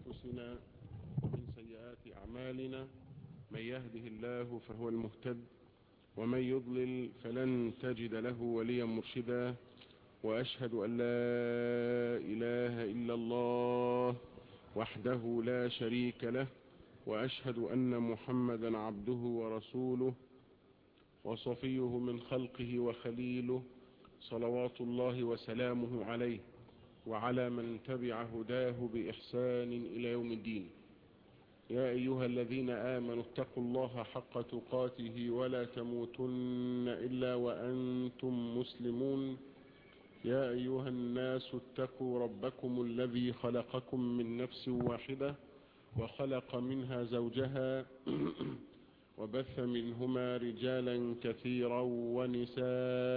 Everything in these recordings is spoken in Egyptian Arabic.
أنفسنا ومن سيئات أعمالنا من يهده الله فهو المهتد ومن يضلل فلن تجد له وليا مرشدا وأشهد أن لا إله إلا الله وحده لا شريك له وأشهد أن محمدا عبده ورسوله وصفيه من خلقه وخليله صلوات الله وسلامه عليه وعلى من تبع هداه بإحسان إلى يوم الدين يا أيها الذين آمنوا اتقوا الله حق تقاته ولا تموتن إلا وأنتم مسلمون يا أيها الناس اتقوا ربكم الذي خلقكم من نفس واحدة وخلق منها زوجها وبث منهما رجالا كثيرا ونساء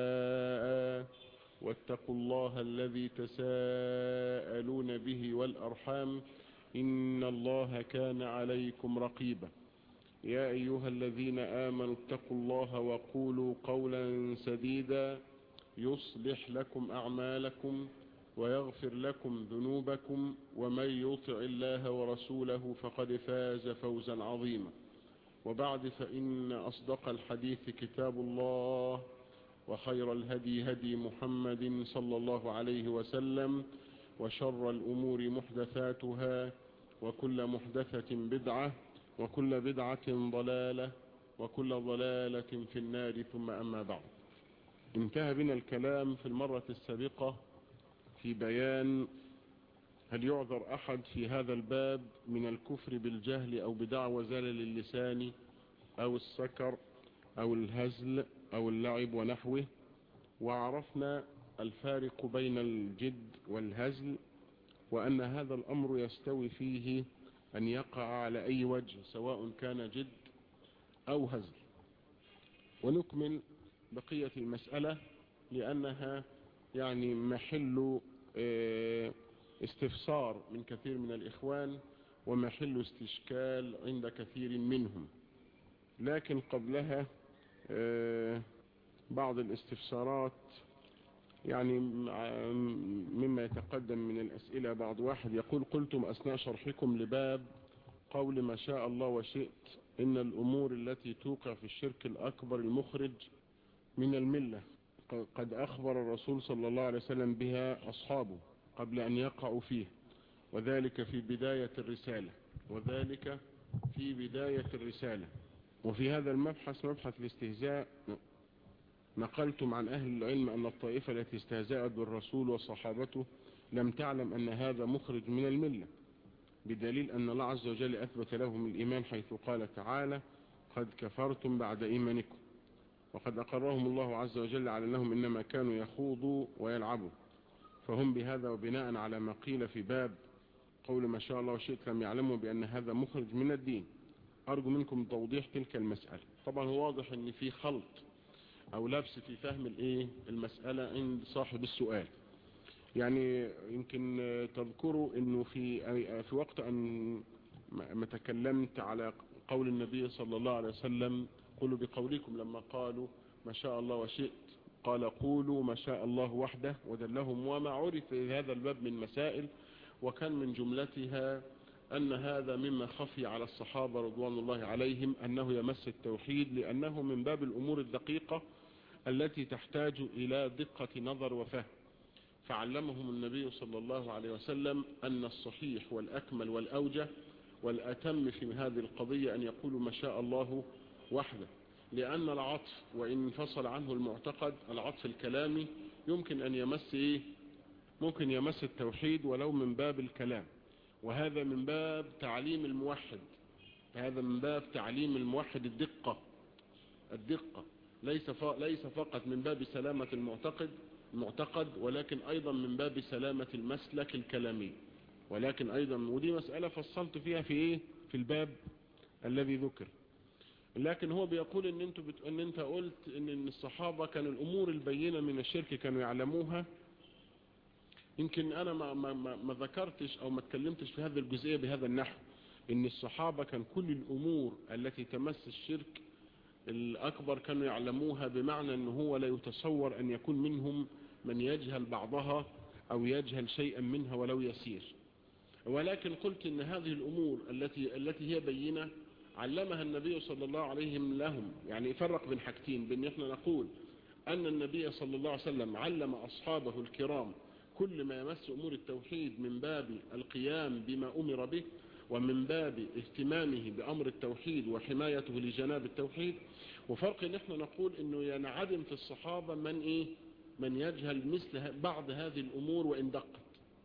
واتقوا الله الذي تساءلون به والأرحام إن الله كان عليكم رقيبا يا أيها الذين آمنوا اتقوا الله وقولوا قولا سديدا يصلح لكم أعمالكم ويغفر لكم ذنوبكم ومن يطع الله ورسوله فقد فاز فوزا عظيما وبعد فإن أصدق الحديث كتاب الله وخير الهدي هدي محمد صلى الله عليه وسلم وشر الأمور محدثاتها وكل محدثة بدعة وكل بدعة ضلالة وكل ضلالة في النار ثم أما بعد انتهى بنا الكلام في المرة السابقة في بيان هل يعذر أحد في هذا الباب من الكفر بالجهل أو بدعوى زلل اللسان أو السكر أو الهزل أو اللعب ونحوه وعرفنا الفارق بين الجد والهزل وأن هذا الأمر يستوي فيه أن يقع على أي وجه سواء كان جد أو هزل ونكمل بقية المسألة لأنها يعني محل استفسار من كثير من الإخوان ومحل استشكال عند كثير منهم لكن قبلها بعض الاستفسارات يعني مما يتقدم من الأسئلة بعض واحد يقول قلتم أثناء شرحكم لباب قول ما شاء الله وشئت إن الأمور التي توقع في الشرك الأكبر المخرج من الملة قد أخبر الرسول صلى الله عليه وسلم بها أصحابه قبل أن يقعوا فيه وذلك في بداية الرسالة وذلك في بداية الرسالة وفي هذا المبحث مبحث الاستهزاء نقلتم عن أهل العلم أن الطائفة التي استهزأت بالرسول وصحابته لم تعلم أن هذا مخرج من الملة بدليل أن الله عز وجل أثبت لهم الإيمان حيث قال تعالى قد كفرتم بعد إيمانكم وقد أقرهم الله عز وجل على أنهم إنما كانوا يخوضوا ويلعبوا فهم بهذا وبناء على ما قيل في باب قول ما شاء الله وشئت لم يعلموا بأن هذا مخرج من الدين أرجو منكم توضيح تلك المسألة طبعا هو واضح أن في خلط أو لبس في فهم الإيه المسألة عند صاحب السؤال يعني يمكن تذكروا أنه في في وقت أن ما تكلمت على قول النبي صلى الله عليه وسلم قولوا بقولكم لما قالوا ما شاء الله وشئت قال قولوا ما شاء الله وحده ودلهم وما عرف في هذا الباب من مسائل وكان من جملتها أن هذا مما خفي على الصحابة رضوان الله عليهم أنه يمس التوحيد لأنه من باب الأمور الدقيقة التي تحتاج إلى دقة نظر وفهم فعلمهم النبي صلى الله عليه وسلم أن الصحيح والأكمل والأوجه والأتم في هذه القضية أن يقولوا ما شاء الله وحده لأن العطف وإن انفصل عنه المعتقد العطف الكلامي يمكن أن يمس إيه ممكن يمس التوحيد ولو من باب الكلام وهذا من باب تعليم الموحد هذا من باب تعليم الموحد الدقة الدقة ليس ليس فقط من باب سلامة المعتقد المعتقد ولكن أيضا من باب سلامة المسلك الكلامي ولكن أيضا ودي مسألة فصلت فيها في إيه في الباب الذي ذكر لكن هو بيقول ان انت بت... ان انت قلت ان ان الصحابه كان الامور البينه من الشرك كانوا يعلموها يمكن انا ما ما ما, ما ذكرتش او ما اتكلمتش في هذه الجزئيه بهذا النحو ان الصحابه كان كل الامور التي تمس الشرك الاكبر كانوا يعلموها بمعنى ان هو لا يتصور ان يكون منهم من يجهل بعضها او يجهل شيئا منها ولو يسير ولكن قلت ان هذه الامور التي التي هي بينة علمها النبي صلى الله عليه لهم يعني يفرق بين حاجتين بان احنا نقول ان النبي صلى الله عليه وسلم علم اصحابه الكرام كل ما يمس امور التوحيد من باب القيام بما امر به ومن باب اهتمامه بامر التوحيد وحمايته لجناب التوحيد وفرق ان احنا نقول انه ينعدم في الصحابة من ايه من يجهل مثل بعض هذه الامور وان دقت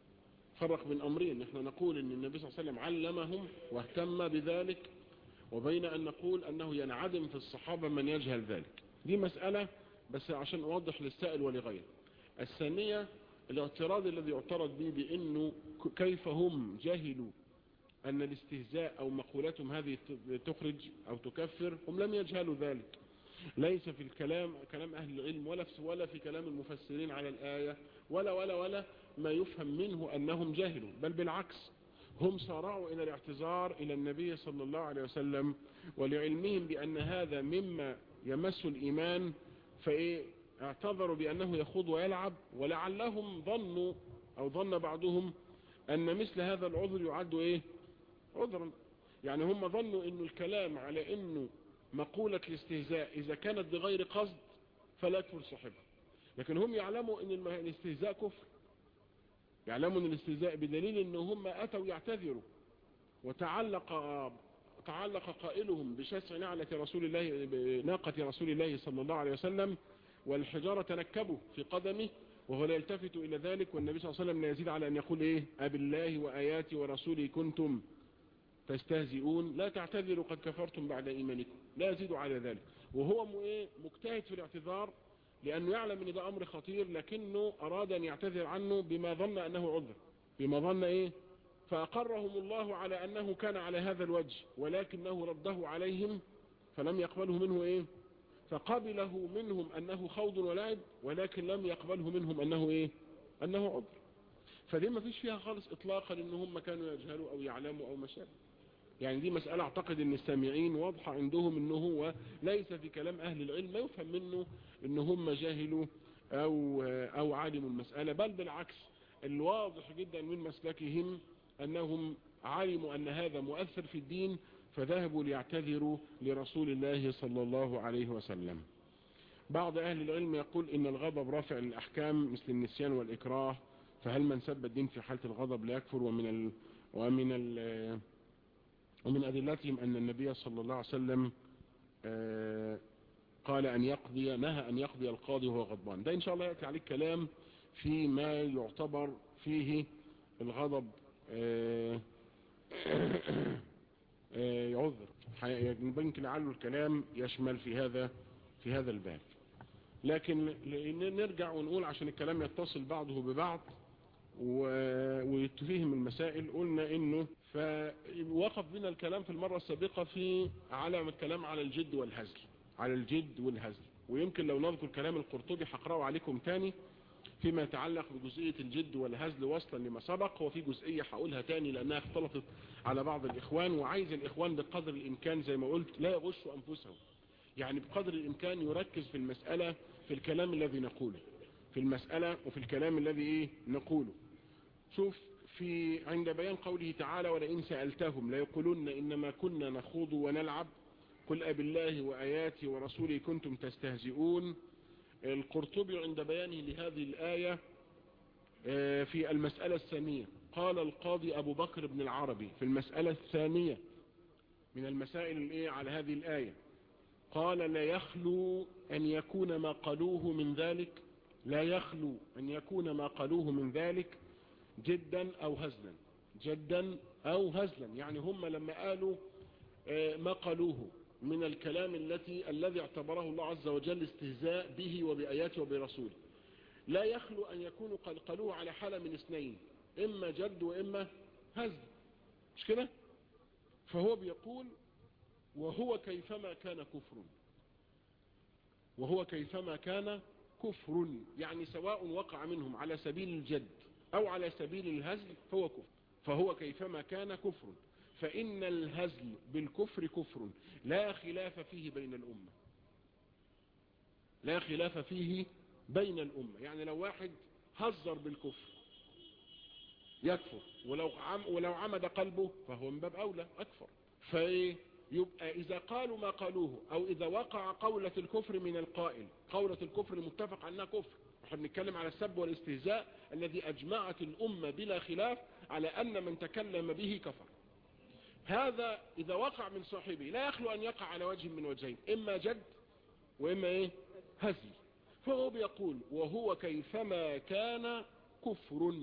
فرق بين امرين احنا نقول ان النبي صلى الله عليه وسلم علمهم واهتم بذلك وبين ان نقول انه ينعدم في الصحابة من يجهل ذلك دي مسألة بس عشان اوضح للسائل ولغيره الثانية الاعتراض الذي يعترض به بانه كيف هم جهلوا ان الاستهزاء او مقولاتهم هذه تخرج او تكفر هم لم يجهلوا ذلك ليس في الكلام كلام اهل العلم ولا في ولا في كلام المفسرين على الايه ولا ولا ولا ما يفهم منه انهم جهلوا بل بالعكس هم صارعوا الى الاعتذار الى النبي صلى الله عليه وسلم ولعلمهم بان هذا مما يمس الايمان فايه اعتذروا بانه يخوض ويلعب ولعلهم ظنوا او ظن بعضهم ان مثل هذا العذر يعد ايه عذرا يعني هم ظنوا انه الكلام على انه مقولة الاستهزاء اذا كانت بغير قصد فلا يكفر صاحبها لكن هم يعلموا ان الاستهزاء كفر يعلموا ان الاستهزاء بدليل ان هم اتوا يعتذروا وتعلق تعلق قائلهم بشسع نعلة رسول الله ناقة رسول الله صلى الله عليه وسلم والحجارة تنكبوا في قدمه وهو لا يلتفت إلى ذلك والنبي صلى الله عليه وسلم لا يزيد على أن يقول إيه أب الله وآياتي ورسولي كنتم تستهزئون لا تعتذروا قد كفرتم بعد إيمانكم لا يزيد على ذلك وهو مجتهد في الاعتذار لأنه يعلم أن ده أمر خطير لكنه أراد أن يعتذر عنه بما ظن أنه عذر بما ظن إيه فأقرهم الله على أنه كان على هذا الوجه ولكنه رده عليهم فلم يقبله منه إيه فقبله منهم أنه خوض ولعب ولكن لم يقبله منهم أنه إيه أنه عذر فدي ما فيش فيها خالص إطلاقا إن هم كانوا يجهلوا أو يعلموا أو مشابه يعني دي مسألة اعتقد ان السامعين واضحة عندهم انه هو ليس في كلام اهل العلم ما يفهم منه ان هم جاهلوا او, أو عالموا المسألة بل بالعكس الواضح جدا من مسلكهم انهم علموا ان هذا مؤثر في الدين فذهبوا ليعتذروا لرسول الله صلى الله عليه وسلم بعض اهل العلم يقول ان الغضب رافع للاحكام مثل النسيان والاكراه فهل من سب الدين في حالة الغضب لا يكفر ومن ال ومن ال ومن أدلتهم أن النبي صلى الله عليه وسلم قال أن يقضي نهى أن يقضي القاضي وهو غضبان ده إن شاء الله يأتي عليك كلام في ما يعتبر فيه الغضب يعذر يمكن لعله الكلام يشمل في هذا في هذا الباب لكن نرجع ونقول عشان الكلام يتصل بعضه ببعض ويتفهم المسائل قلنا انه فوقف بنا الكلام في المرة السابقة في على الكلام على الجد والهزل على الجد والهزل ويمكن لو نذكر كلام القرطبي هقراه عليكم تاني فيما يتعلق بجزئية الجد والهزل وصلا لما سبق وفي جزئية هقولها تاني لانها اختلطت على بعض الاخوان وعايز الاخوان بقدر الامكان زي ما قلت لا يغشوا انفسهم يعني بقدر الامكان يركز في المسألة في الكلام الذي نقوله في المسألة وفي الكلام الذي ايه نقوله شوف في عند بيان قوله تعالى ولئن سألتهم ليقولن إنما كنا نخوض ونلعب قل أب الله وآياته ورسوله كنتم تستهزئون القرطبي عند بيانه لهذه الآية في المسألة الثانية قال القاضي أبو بكر بن العربي في المسألة الثانية من المسائل الايه على هذه الآية قال لا يخلو أن يكون ما قالوه من ذلك لا يخلو أن يكون ما قالوه من ذلك جدا او هزلا جدا او هزلا يعني هم لما قالوا ما قالوه من الكلام التي الذي اعتبره الله عز وجل استهزاء به وبآياته وبرسوله لا يخلو ان يكونوا قالوه على حالة من اثنين اما جد واما هزل مش كده فهو بيقول وهو كيفما كان كفر وهو كيفما كان كفر يعني سواء وقع منهم على سبيل الجد او على سبيل الهزل فهو كفر فهو كيفما كان كفر فإن الهزل بالكفر كفر لا خلاف فيه بين الأمة لا خلاف فيه بين الأمة يعني لو واحد هزر بالكفر يكفر ولو عم ولو عمد قلبه فهو من باب أولى أكفر فإيه يبقى إذا قالوا ما قالوه أو إذا وقع قولة الكفر من القائل قولة الكفر المتفق عنها كفر احنا بنتكلم على السب والاستهزاء الذي أجمعت الأمة بلا خلاف على أن من تكلم به كفر هذا إذا وقع من صاحبه لا يخلو أن يقع على وجه من وجهين إما جد وإما إيه هزل فهو بيقول وهو كيفما كان كفر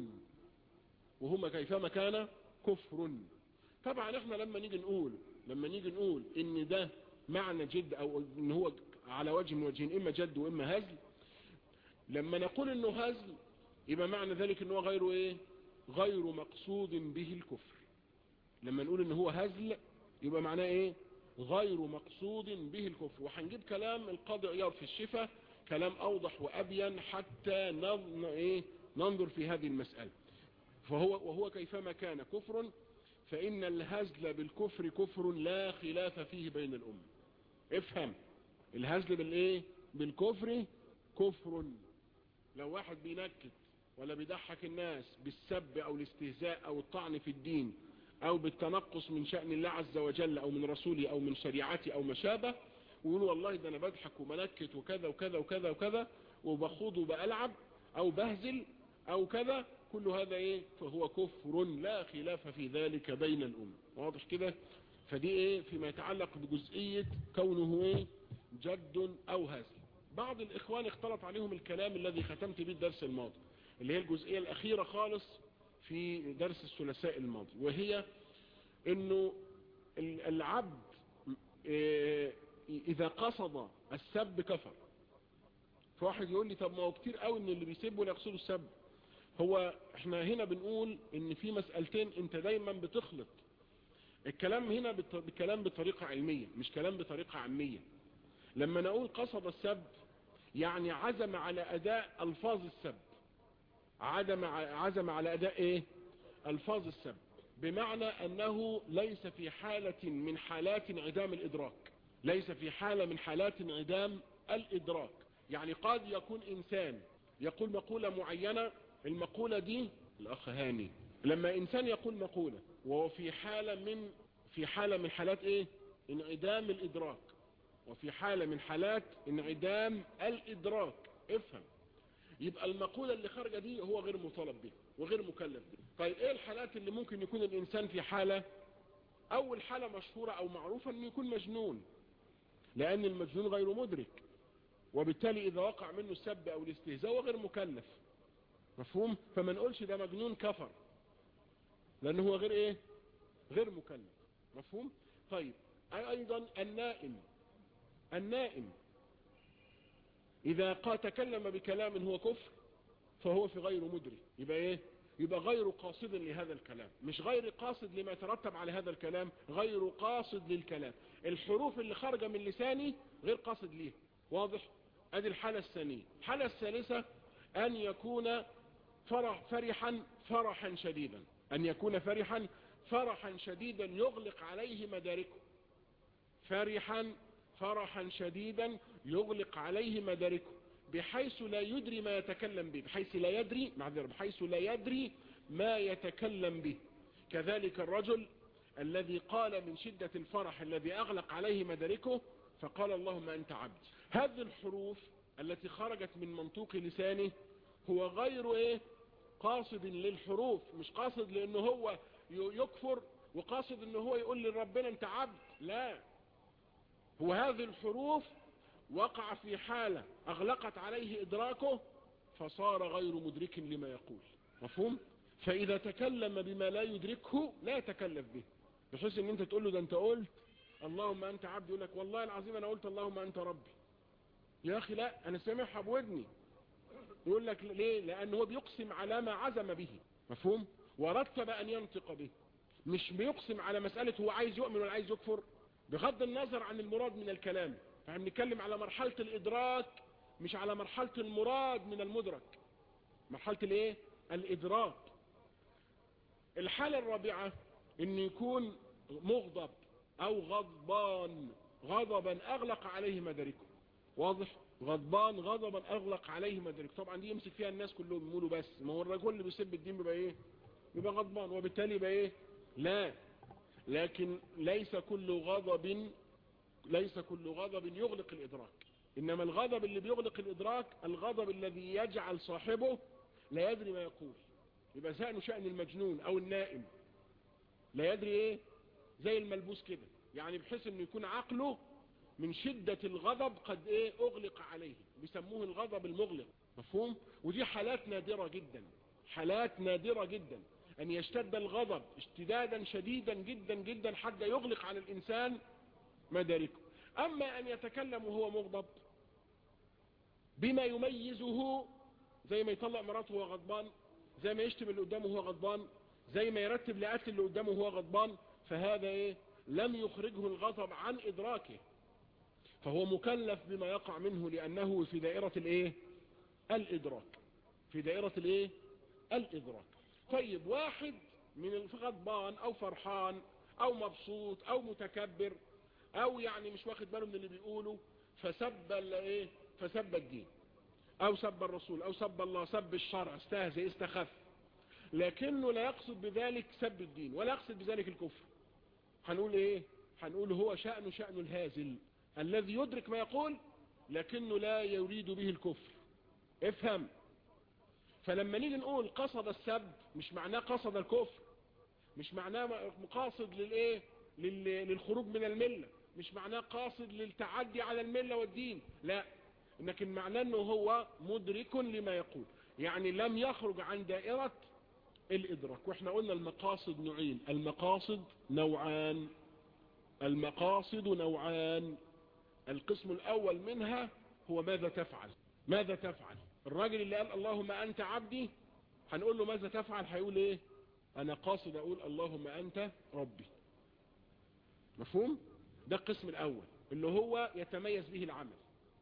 وهما كيفما كان كفر طبعا احنا لما نيجي نقول لما نيجي نقول ان ده معنى جد او ان هو على وجه من وجهين اما جد واما هزل لما نقول انه هزل يبقى معنى ذلك ان هو غير ايه غير مقصود به الكفر لما نقول ان هو هزل يبقى معناه ايه غير مقصود به الكفر وهنجيب كلام القاضي عياض في الشفا كلام اوضح وابين حتى نظن ايه ننظر في هذه المسألة فهو وهو كيفما كان كفر فإن الهزل بالكفر كفر لا خلاف فيه بين الأمة افهم الهزل بالايه بالكفر كفر لو واحد بينكت ولا بيضحك الناس بالسب او الاستهزاء او الطعن في الدين او بالتنقص من شأن الله عز وجل او من رسوله او من شريعته او ما شابه ويقول والله ده انا بضحك ومنكت وكذا وكذا وكذا وكذا وبخوض وبألعب او بهزل او كذا كل هذا ايه فهو كفر لا خلاف في ذلك بين الأمة واضح كده فدي ايه فيما يتعلق بجزئية كونه ايه جد او هزل بعض الاخوان اختلط عليهم الكلام الذي ختمت به الدرس الماضي اللي هي الجزئية الاخيرة خالص في درس الثلاثاء الماضي وهي انه العبد إيه اذا قصد السب كفر فواحد يقول لي طب ما هو كتير قوي ان اللي بيسبوا يقصدوا السب هو احنا هنا بنقول ان في مسألتين انت دايما بتخلط الكلام هنا بكلام بطريقة علمية مش كلام بطريقة عامية لما نقول قصد السب يعني عزم على اداء الفاظ السب عزم عزم على اداء ايه الفاظ السب بمعنى انه ليس في حالة من حالات انعدام الادراك ليس في حالة من حالات انعدام الادراك يعني قد يكون انسان يقول مقولة معينة المقولة دي الاخ هاني لما انسان يقول مقولة وهو في حالة من في حالة من حالات ايه انعدام الادراك وفي حالة من حالات انعدام الادراك افهم يبقى المقولة اللي خارجة دي هو غير مطالب بها وغير مكلف بها طيب ايه الحالات اللي ممكن يكون الانسان في حالة اول حالة مشهورة او معروفة انه يكون مجنون لان المجنون غير مدرك وبالتالي اذا وقع منه السب او الاستهزاء هو غير مكلف مفهوم فما نقولش ده مجنون كفر لانه هو غير ايه غير مكلف مفهوم طيب ايضا النائم النائم اذا قال تكلم بكلام هو كفر فهو في غير مدرك يبقى ايه يبقى غير قاصد لهذا الكلام مش غير قاصد لما يترتب على هذا الكلام غير قاصد للكلام الحروف اللي خارجه من لساني غير قاصد ليه واضح ادي الحالة الثانية الحالة الثالثة ان يكون فرح فرحا فرحا شديدا ان يكون فرحا فرحا شديدا يغلق عليه مداركه فرحا فرحا شديدا يغلق عليه مداركه بحيث لا يدري ما يتكلم به بحيث لا يدري معذرة بحيث لا يدري ما يتكلم به كذلك الرجل الذي قال من شدة الفرح الذي أغلق عليه مداركه فقال اللهم أنت عبد هذه الحروف التي خرجت من منطوق لسانه هو غير ايه قاصد للحروف مش قاصد لانه هو يكفر وقاصد انه هو يقول لربنا انت عبد لا هو هذه الحروف وقع في حالة اغلقت عليه ادراكه فصار غير مدرك لما يقول مفهوم فاذا تكلم بما لا يدركه لا يتكلف به بحيث ان انت تقول له ده انت قلت اللهم انت عبد يقول لك والله العظيم انا قلت اللهم انت ربي يا اخي لا انا سامعها بودني يقول لك ليه لان هو بيقسم على ما عزم به مفهوم ورتب ان ينطق به مش بيقسم على مسألة هو عايز يؤمن ولا عايز يكفر بغض النظر عن المراد من الكلام فاحنا بنتكلم على مرحلة الادراك مش على مرحلة المراد من المدرك مرحلة الايه الادراك الحالة الرابعة ان يكون مغضب او غضبان غضبا اغلق عليه مداركه واضح غضبان غضبا اغلق عليه مداركه طبعا دي يمسك فيها الناس كلهم يقولوا بس ما هو الرجل اللي بيسب الدين بيبقى ايه يبقى غضبان وبالتالي يبقى ايه لا لكن ليس كل غضب ليس كل غضب يغلق الادراك انما الغضب اللي بيغلق الادراك الغضب الذي يجعل صاحبه لا يدري ما يقول يبقى شأنه شأن المجنون او النائم لا يدري ايه زي الملبوس كده يعني بحيث انه يكون عقله من شدة الغضب قد ايه اغلق عليه بيسموه الغضب المغلق مفهوم ودي حالات نادرة جدا حالات نادرة جدا ان يشتد الغضب اشتدادا شديدا جدا جدا حتى يغلق على الانسان مداركه اما ان يتكلم وهو مغضب بما يميزه زي ما يطلق مراته وهو غضبان زي ما يشتم اللي قدامه وهو غضبان زي ما يرتب لقتل اللي قدامه وهو غضبان فهذا ايه لم يخرجه الغضب عن ادراكه فهو مكلف بما يقع منه لانه في دائرة الايه الادراك في دائرة الايه الادراك طيب واحد من الغضبان او فرحان او مبسوط او متكبر او يعني مش واخد باله من اللي بيقوله فسب الايه فسب الدين او سب الرسول او سب الله سب الشرع استهزئ استخف لكنه لا يقصد بذلك سب الدين ولا يقصد بذلك الكفر هنقول ايه هنقول هو شأنه شأن الهازل الذي يدرك ما يقول لكنه لا يريد به الكفر افهم فلما نيجي نقول قصد السب مش معناه قصد الكفر مش معناه مقاصد للايه للخروج من الملة مش معناه قاصد للتعدي على الملة والدين لا لكن معناه انه هو مدرك لما يقول يعني لم يخرج عن دائرة الادراك واحنا قلنا المقاصد نوعين المقاصد نوعان المقاصد نوعان القسم الاول منها هو ماذا تفعل ماذا تفعل الراجل اللي قال اللهم انت عبدي هنقول له ماذا تفعل هيقول ايه انا قاصد اقول اللهم انت ربي مفهوم ده القسم الاول اللي هو يتميز به العمل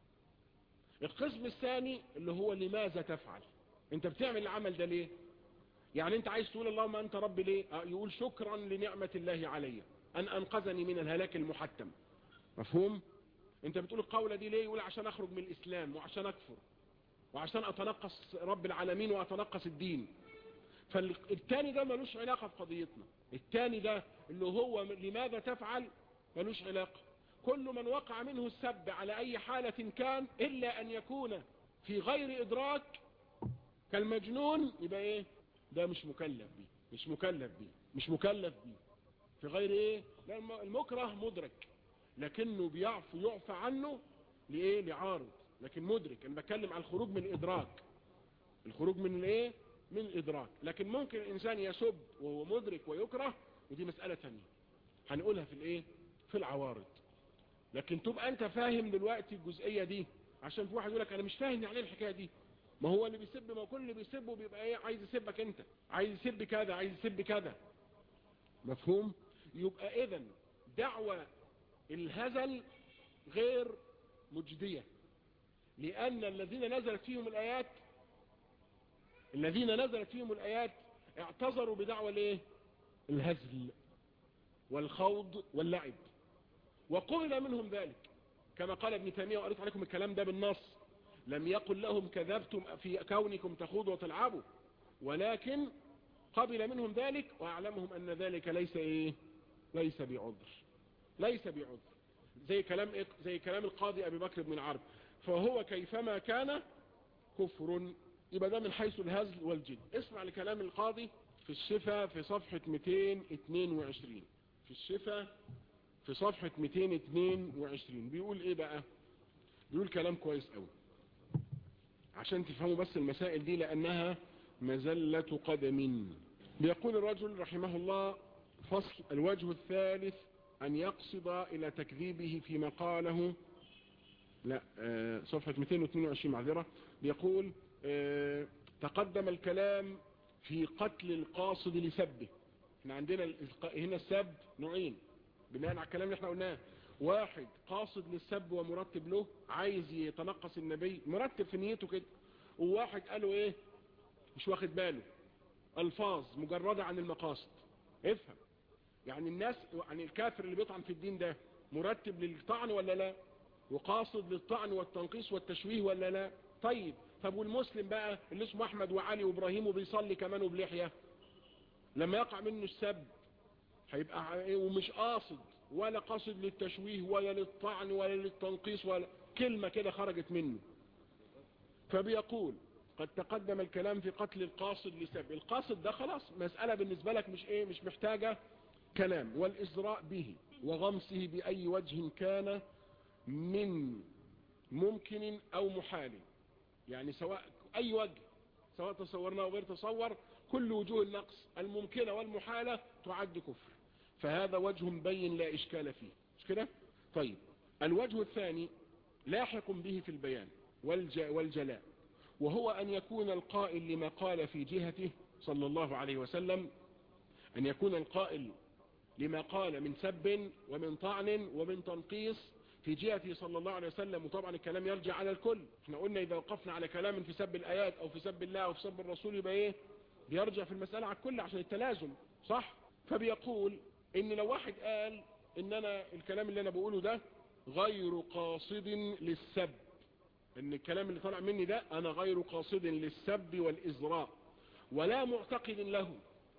القسم الثاني اللي هو لماذا تفعل انت بتعمل العمل ده ليه يعني انت عايز تقول اللهم انت ربي ليه يقول شكرا لنعمة الله علي ان انقذني من الهلاك المحتم مفهوم انت بتقول القولة دي ليه يقول عشان اخرج من الاسلام وعشان اكفر وعشان اتنقص رب العالمين واتنقص الدين فالتاني ده ملوش علاقة بقضيتنا التاني ده اللي هو لماذا تفعل ملوش علاقة كل من وقع منه السب على اي حالة كان الا ان يكون في غير ادراك كالمجنون يبقى ايه ده مش مكلف بيه مش مكلف بيه مش مكلف بيه في غير ايه لا المكره مدرك لكنه بيعفو يعفى عنه لايه لعارض لكن مدرك انا بتكلم عن الخروج من الادراك الخروج من الايه من الادراك لكن ممكن الانسان يسب وهو مدرك ويكره ودي مسألة ثانيه هنقولها في الايه في العوارض لكن تبقى انت فاهم دلوقتي الجزئية دي عشان في واحد يقول لك انا مش فاهم يعني ايه الحكاية دي ما هو اللي بيسب ما كل اللي بيسبه بيبقى ايه عايز يسبك انت عايز يسب كذا عايز يسب كذا مفهوم يبقى اذا دعوة الهزل غير مجدية لان الذين نزلت فيهم الايات الذين نزلت فيهم الايات اعتذروا بدعوة الايه الهزل والخوض واللعب وقبل منهم ذلك كما قال ابن تيمية وقريت عليكم الكلام ده بالنص لم يقل لهم كذبتم في كونكم تخوضوا وتلعبوا ولكن قبل منهم ذلك واعلمهم ان ذلك ليس ايه ليس بعذر ليس بعذر زي كلام إيه؟ زي كلام القاضي ابي بكر بن العرب فهو كيفما كان كفر يبقى ده من حيث الهزل والجد اسمع لكلام القاضي في الشفا في صفحة 222 في الشفا في صفحة 222 بيقول ايه بقى بيقول كلام كويس قوي عشان تفهموا بس المسائل دي لانها مزلة قدم بيقول الرجل رحمه الله فصل الوجه الثالث ان يقصد الى تكذيبه فيما قاله لا آه صفحة 222 معذرة بيقول آه تقدم الكلام في قتل القاصد لسبه احنا عندنا هنا السب نوعين بناء على الكلام اللي احنا قلناه واحد قاصد للسب ومرتب له عايز يتنقص النبي مرتب في نيته كده وواحد قالوا ايه مش واخد باله الفاظ مجردة عن المقاصد افهم يعني الناس يعني الكافر اللي بيطعن في الدين ده مرتب للطعن ولا لا وقاصد للطعن والتنقيص والتشويه ولا لا طيب طب والمسلم بقى اللي اسمه احمد وعلي وابراهيم وبيصلي كمان وبلحية لما يقع منه السب هيبقى ومش قاصد ولا قاصد للتشويه ولا للطعن ولا للتنقيص ولا كلمة كده خرجت منه فبيقول قد تقدم الكلام في قتل القاصد لسب القاصد ده خلاص مسألة بالنسبة لك مش ايه مش محتاجة كلام والإزراء به وغمسه بأي وجه كان من ممكن أو محال يعني سواء أي وجه سواء تصورناه أو غير تصور كل وجوه النقص الممكنة والمحالة تعد كفر فهذا وجه بين لا إشكال فيه مش كده طيب الوجه الثاني لاحق به في البيان والجلاء وهو أن يكون القائل لما قال في جهته صلى الله عليه وسلم أن يكون القائل لما قال من سب ومن طعن ومن تنقيص في جهته صلى الله عليه وسلم وطبعا الكلام يرجع على الكل احنا قلنا إذا وقفنا على كلام في سب الآيات أو في سب الله أو في سب الرسول يبقى إيه بيرجع في المسألة على الكل عشان التلازم صح فبيقول إن لو واحد قال إن أنا الكلام اللي أنا بقوله ده غير قاصد للسب ان الكلام اللي طلع مني ده انا غير قاصد للسب والازراء ولا معتقد له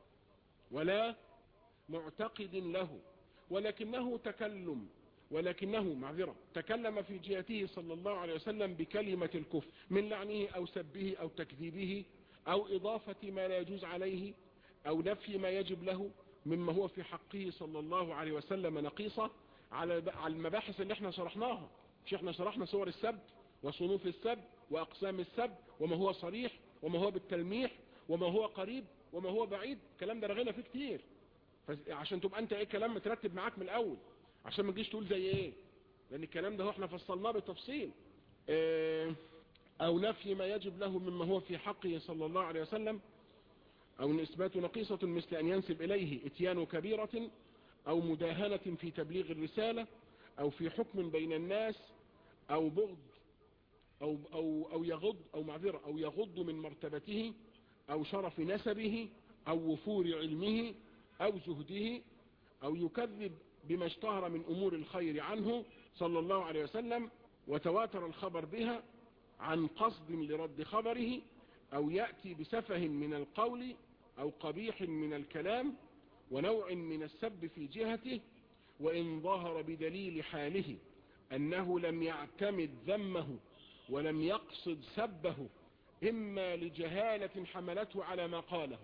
ولا معتقد له ولكنه تكلم ولكنه معذرة تكلم في جهته صلى الله عليه وسلم بكلمة الكفر من لعنه او سبه او تكذيبه او اضافة ما لا يجوز عليه او نفي ما يجب له مما هو في حقه صلى الله عليه وسلم نقيصة على المباحث اللي احنا شرحناها مش احنا شرحنا صور السب وصنوف السب وأقسام السب وما هو صريح وما هو بالتلميح وما هو قريب وما هو بعيد الكلام ده رغينا فيه كتير عشان تبقى انت ايه كلام مترتب معاك من الاول عشان ما تجيش تقول زي ايه لان الكلام ده هو احنا فصلناه بالتفصيل اه او نفي ما يجب له مما هو في حقه صلى الله عليه وسلم او اثبات نقيصة مثل ان ينسب اليه اتيان كبيرة او مداهنة في تبليغ الرسالة او في حكم بين الناس او بغض أو, أو, أو يغض أو معذرة أو يغض من مرتبته أو شرف نسبه أو وفور علمه أو زهده أو يكذب بما اشتهر من أمور الخير عنه صلى الله عليه وسلم وتواتر الخبر بها عن قصد لرد خبره أو يأتي بسفه من القول أو قبيح من الكلام ونوع من السب في جهته وإن ظهر بدليل حاله أنه لم يعتمد ذمه ولم يقصد سبه إما لجهالة حملته على ما قاله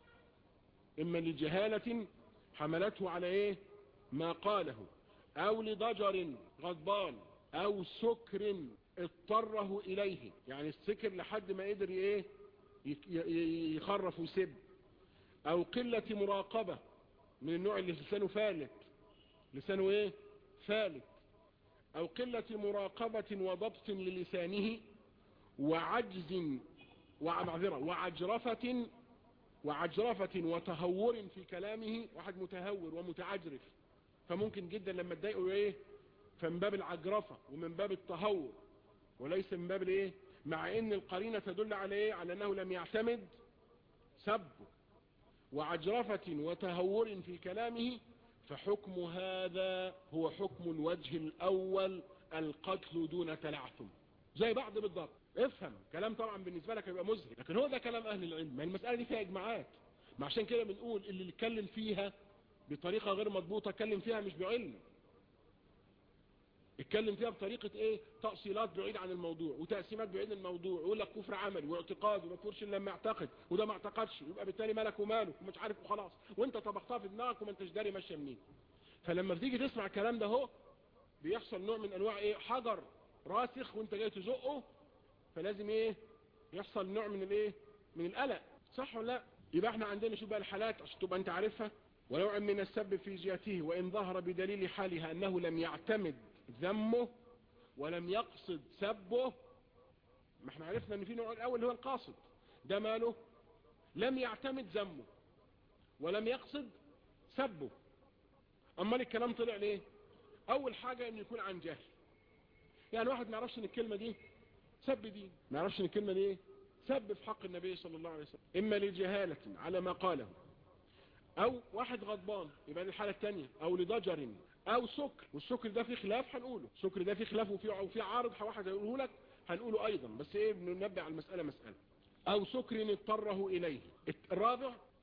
إما لجهالة حملته على إيه ما قاله أو لضجر غضبان أو سكر اضطره إليه يعني السكر لحد ما قدر إيه يخرف ويسب أو قلة مراقبة من النوع اللي لسانه فالت لسانه إيه فالت أو قلة مراقبة وضبط للسانه وعجز ومعذرة وعجرفة وعجرفة وتهور في كلامه واحد متهور ومتعجرف فممكن جدا لما تضايقه ايه فمن باب العجرفة ومن باب التهور وليس من باب الايه مع ان القرينة تدل على ايه على انه لم يعتمد سبه وعجرفة وتهور في كلامه فحكم هذا هو حكم الوجه الأول القتل دون تلعثم زي بعض بالضبط افهم كلام طبعا بالنسبة لك يبقى مزهر لكن هو ده كلام أهل العلم ما المسألة دي فيها إجماعات ما عشان كده بنقول اللي يتكلم فيها بطريقة غير مضبوطة اتكلم فيها مش بعلم اتكلم فيها بطريقة ايه تأصيلات بعيد عن الموضوع وتقسيمات بعيد عن الموضوع ويقول لك كفر عملي واعتقاد وما كفرش لما يعتقد وده ما اعتقدش يبقى بالتالي مالك وماله ومش عارف وخلاص وانت طبختها في دماغك وما انتش داري ماشيه منين فلما بتيجي تسمع الكلام ده هو بيحصل نوع من انواع ايه حجر راسخ وانت جاي تزقه فلازم ايه يحصل نوع من الايه من القلق صح ولا لا يبقى احنا عندنا شو بقى الحالات عشان تبقى انت عارفها ونوع من السب في جهته وان ظهر بدليل حالها انه لم يعتمد ذمه ولم يقصد سبه ما احنا عرفنا ان في نوع الاول هو القاصد ده ماله لم يعتمد ذمه ولم يقصد سبه امال الكلام طلع ليه اول حاجة انه يكون عن جهل يعني واحد ما يعرفش ان الكلمة دي سب دي ما يعرفش ان الكلمة دي ايه سب في حق النبي صلى الله عليه وسلم اما لجهالة على ما قاله او واحد غضبان يبقى دي الحالة الثانية او لضجر او سكر والسكر ده فيه خلاف هنقوله السكر ده فيه خلاف وفيه وفيه عارض واحد هيقوله لك هنقوله ايضا بس ايه بننبه على المسألة مسألة او سكر اضطره اليه الرابع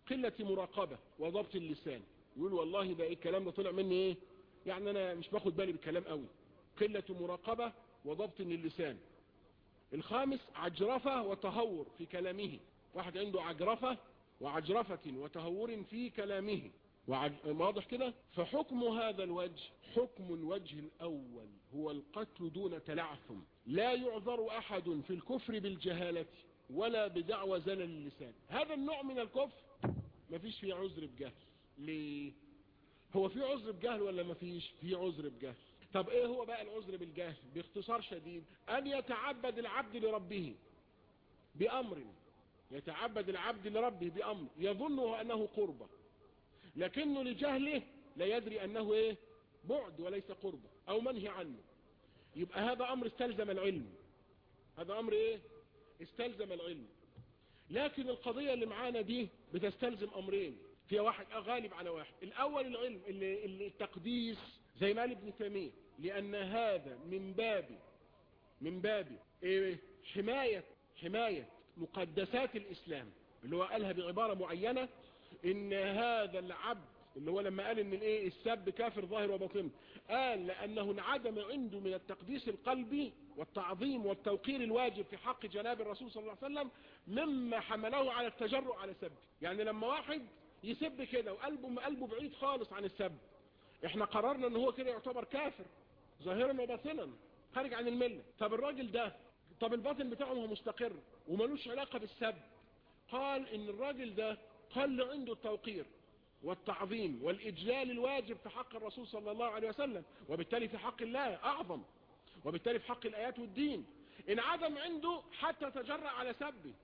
قلة مراقبة وضبط اللسان يقول والله ده ايه الكلام ده طلع مني ايه يعني انا مش باخد بالي بالكلام قوي قلة مراقبة وضبط اللسان الخامس عجرفة وتهور في كلامه واحد عنده عجرفة وعجرفة وتهور في كلامه وعج... واضح كده فحكم هذا الوجه حكم الوجه الأول هو القتل دون تلعثم لا يعذر أحد في الكفر بالجهالة ولا بدعوى زلل اللسان هذا النوع من الكفر ما فيش فيه عذر بجهل ليه هو في عذر بجهل ولا ما فيش في عذر بجهل طب ايه هو بقى العذر بالجهل باختصار شديد ان يتعبد العبد لربه بامر يتعبد العبد لربه بامر يظنه انه قربة لكنه لجهله لا يدري انه ايه بعد وليس قربة او منهي عنه يبقى هذا امر استلزم العلم هذا امر ايه استلزم العلم لكن القضية اللي معانا دي بتستلزم امرين فيها واحد غالب على واحد الاول العلم اللي, اللي التقديس زي ما قال ابن تيميه لان هذا من باب من باب ايه حماية حماية مقدسات الاسلام اللي هو قالها بعبارة معينة ان هذا العبد اللي هو لما قال ان الايه السب كافر ظاهر وباطن قال لانه انعدم عنده من التقديس القلبي والتعظيم والتوقير الواجب في حق جناب الرسول صلى الله عليه وسلم مما حمله على التجرؤ على سبه يعني لما واحد يسب كده وقلبه قلبه بعيد خالص عن السب احنا قررنا ان هو كده يعتبر كافر ظاهرا وباطنا خارج عن الملة طب الراجل ده طب الباطن بتاعه هو مستقر وملوش علاقة بالسب قال ان الراجل ده قل عنده التوقير والتعظيم والإجلال الواجب في حق الرسول صلى الله عليه وسلم وبالتالي في حق الله أعظم وبالتالي في حق الآيات والدين إن عدم عنده حتى تجرأ على سبه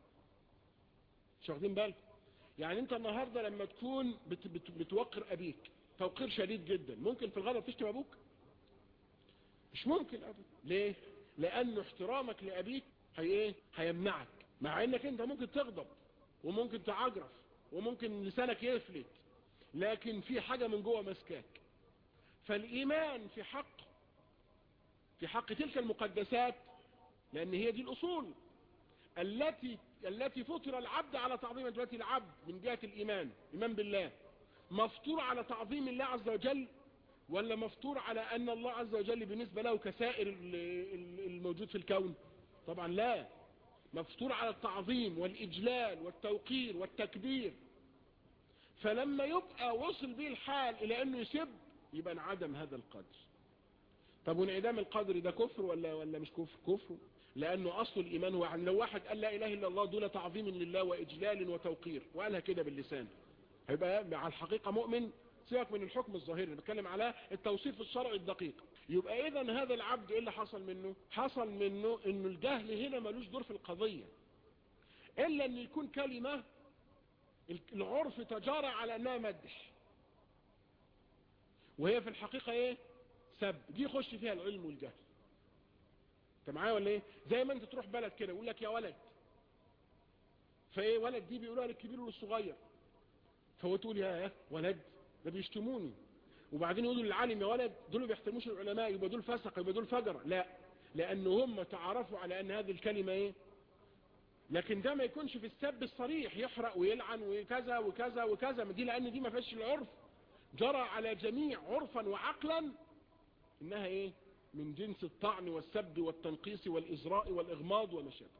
مش واخدين بالكم يعني انت النهاردة لما تكون بت بت بتوقر أبيك توقير شديد جدا ممكن في الغضب تشتم أبوك مش ممكن أبدا ليه لأنه احترامك لأبيك هي ايه هيمنعك مع انك انت ممكن تغضب وممكن تعجرف وممكن لسانك يفلت لكن في حاجة من جوه مسكاك فالإيمان في حق في حق تلك المقدسات لأن هي دي الأصول التي التي فطر العبد على تعظيم دلوقتي العبد من جهة الإيمان إيمان بالله مفطور على تعظيم الله عز وجل ولا مفطور على أن الله عز وجل بالنسبة له كسائر الموجود في الكون طبعا لا مفطور على التعظيم والإجلال والتوقير والتكبير فلما يبقى وصل به الحال إلى أنه يسب يبقى انعدم هذا القدر طب وانعدام القدر ده كفر ولا ولا مش كفر كفر لأنه أصل الإيمان هو عن لو واحد قال لا إله إلا الله دون تعظيم لله وإجلال وتوقير وقالها كده باللسان هيبقى على الحقيقة مؤمن سيبك من الحكم الظاهري بتكلم على التوصيف الشرعي الدقيق يبقى اذا هذا العبد ايه اللي حصل منه حصل منه انه الجهل هنا ملوش دور في القضية الا ان يكون كلمة العرف تجارى على انها مدح وهي في الحقيقة ايه سب دي يخش فيها العلم والجهل انت معايا ولا ايه زي ما انت تروح بلد كده يقول لك يا ولد فايه ولد دي بيقولوها للكبير وللصغير فهو تقول يا ولد ده بيشتموني وبعدين يقولوا للعالم يا ولد دول ما بيحترموش العلماء يبقى دول فسق يبقى دول فجر لا لان هم تعرفوا على ان هذه الكلمة ايه لكن ده ما يكونش في السب الصريح يحرق ويلعن وكذا وكذا وكذا دي لان دي ما فيهاش العرف جرى على جميع عرفا وعقلا انها ايه من جنس الطعن والسب والتنقيص والازراء والاغماض وما شابه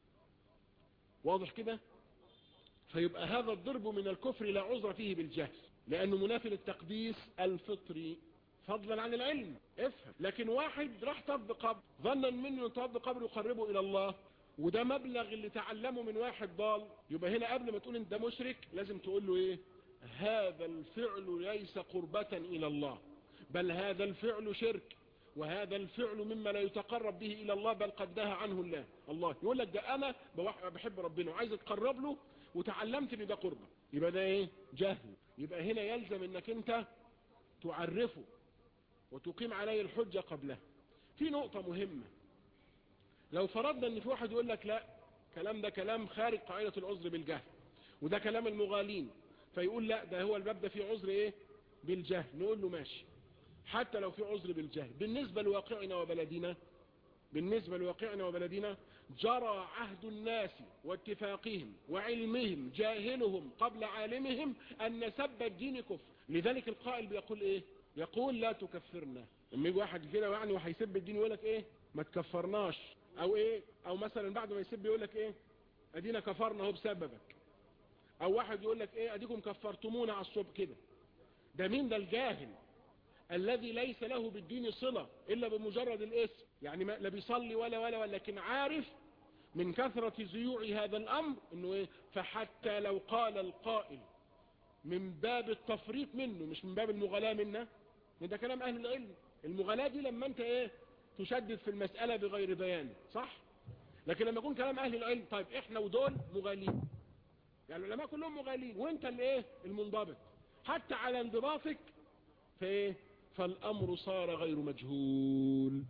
واضح كده فيبقى هذا الضرب من الكفر لا عذر فيه بالجهل لأنه منافي للتقديس الفطري فضلا عن العلم افهم لكن واحد راح طب قبر ظنا منه طب قبر يقربه إلى الله وده مبلغ اللي تعلمه من واحد ضال يبقى هنا قبل ما تقول انت مشرك لازم تقول له ايه هذا الفعل ليس قربة إلى الله بل هذا الفعل شرك وهذا الفعل مما لا يتقرب به إلى الله بل قد نهى عنه الله الله يقول لك ده أنا بحب ربنا وعايز اتقرب له وتعلمت ان ده قربة يبقى ده ايه جهل يبقى هنا يلزم انك انت تعرفه وتقيم عليه الحجة قبله في نقطة مهمة لو فرضنا ان في واحد يقول لك لا كلام ده كلام خارج قاعدة العذر بالجهل وده كلام المغالين فيقول لا ده هو الباب ده فيه عذر ايه بالجهل نقول له ماشي حتى لو في عذر بالجهل بالنسبة لواقعنا وبلدنا بالنسبة لواقعنا وبلدنا جرى عهد الناس واتفاقهم وعلمهم جاهلهم قبل عالمهم أن سب الدين كفر لذلك القائل بيقول إيه يقول لا تكفرنا لما يجي واحد كده يعني وهيسب الدين يقول لك إيه ما تكفرناش أو إيه أو مثلا بعد ما يسب يقول لك إيه أدينا كفرنا هو بسببك أو واحد يقول لك إيه أديكم كفرتمونا على الصبح كده ده مين ده الجاهل الذي ليس له بالدين صلة إلا بمجرد الاسم يعني ما لا بيصلي ولا ولا ولكن عارف من كثرة زيوع هذا الأمر إنه إيه فحتى لو قال القائل من باب التفريط منه مش من باب المغلاة منه ده كلام أهل العلم المغلاة دي لما أنت إيه تشدد في المسألة بغير بيان صح لكن لما يكون كلام أهل العلم طيب إحنا ودول مغالين يعني العلماء كلهم مغالين وانت اللي ايه المنضبط حتى على انضباطك فايه فالامر صار غير مجهول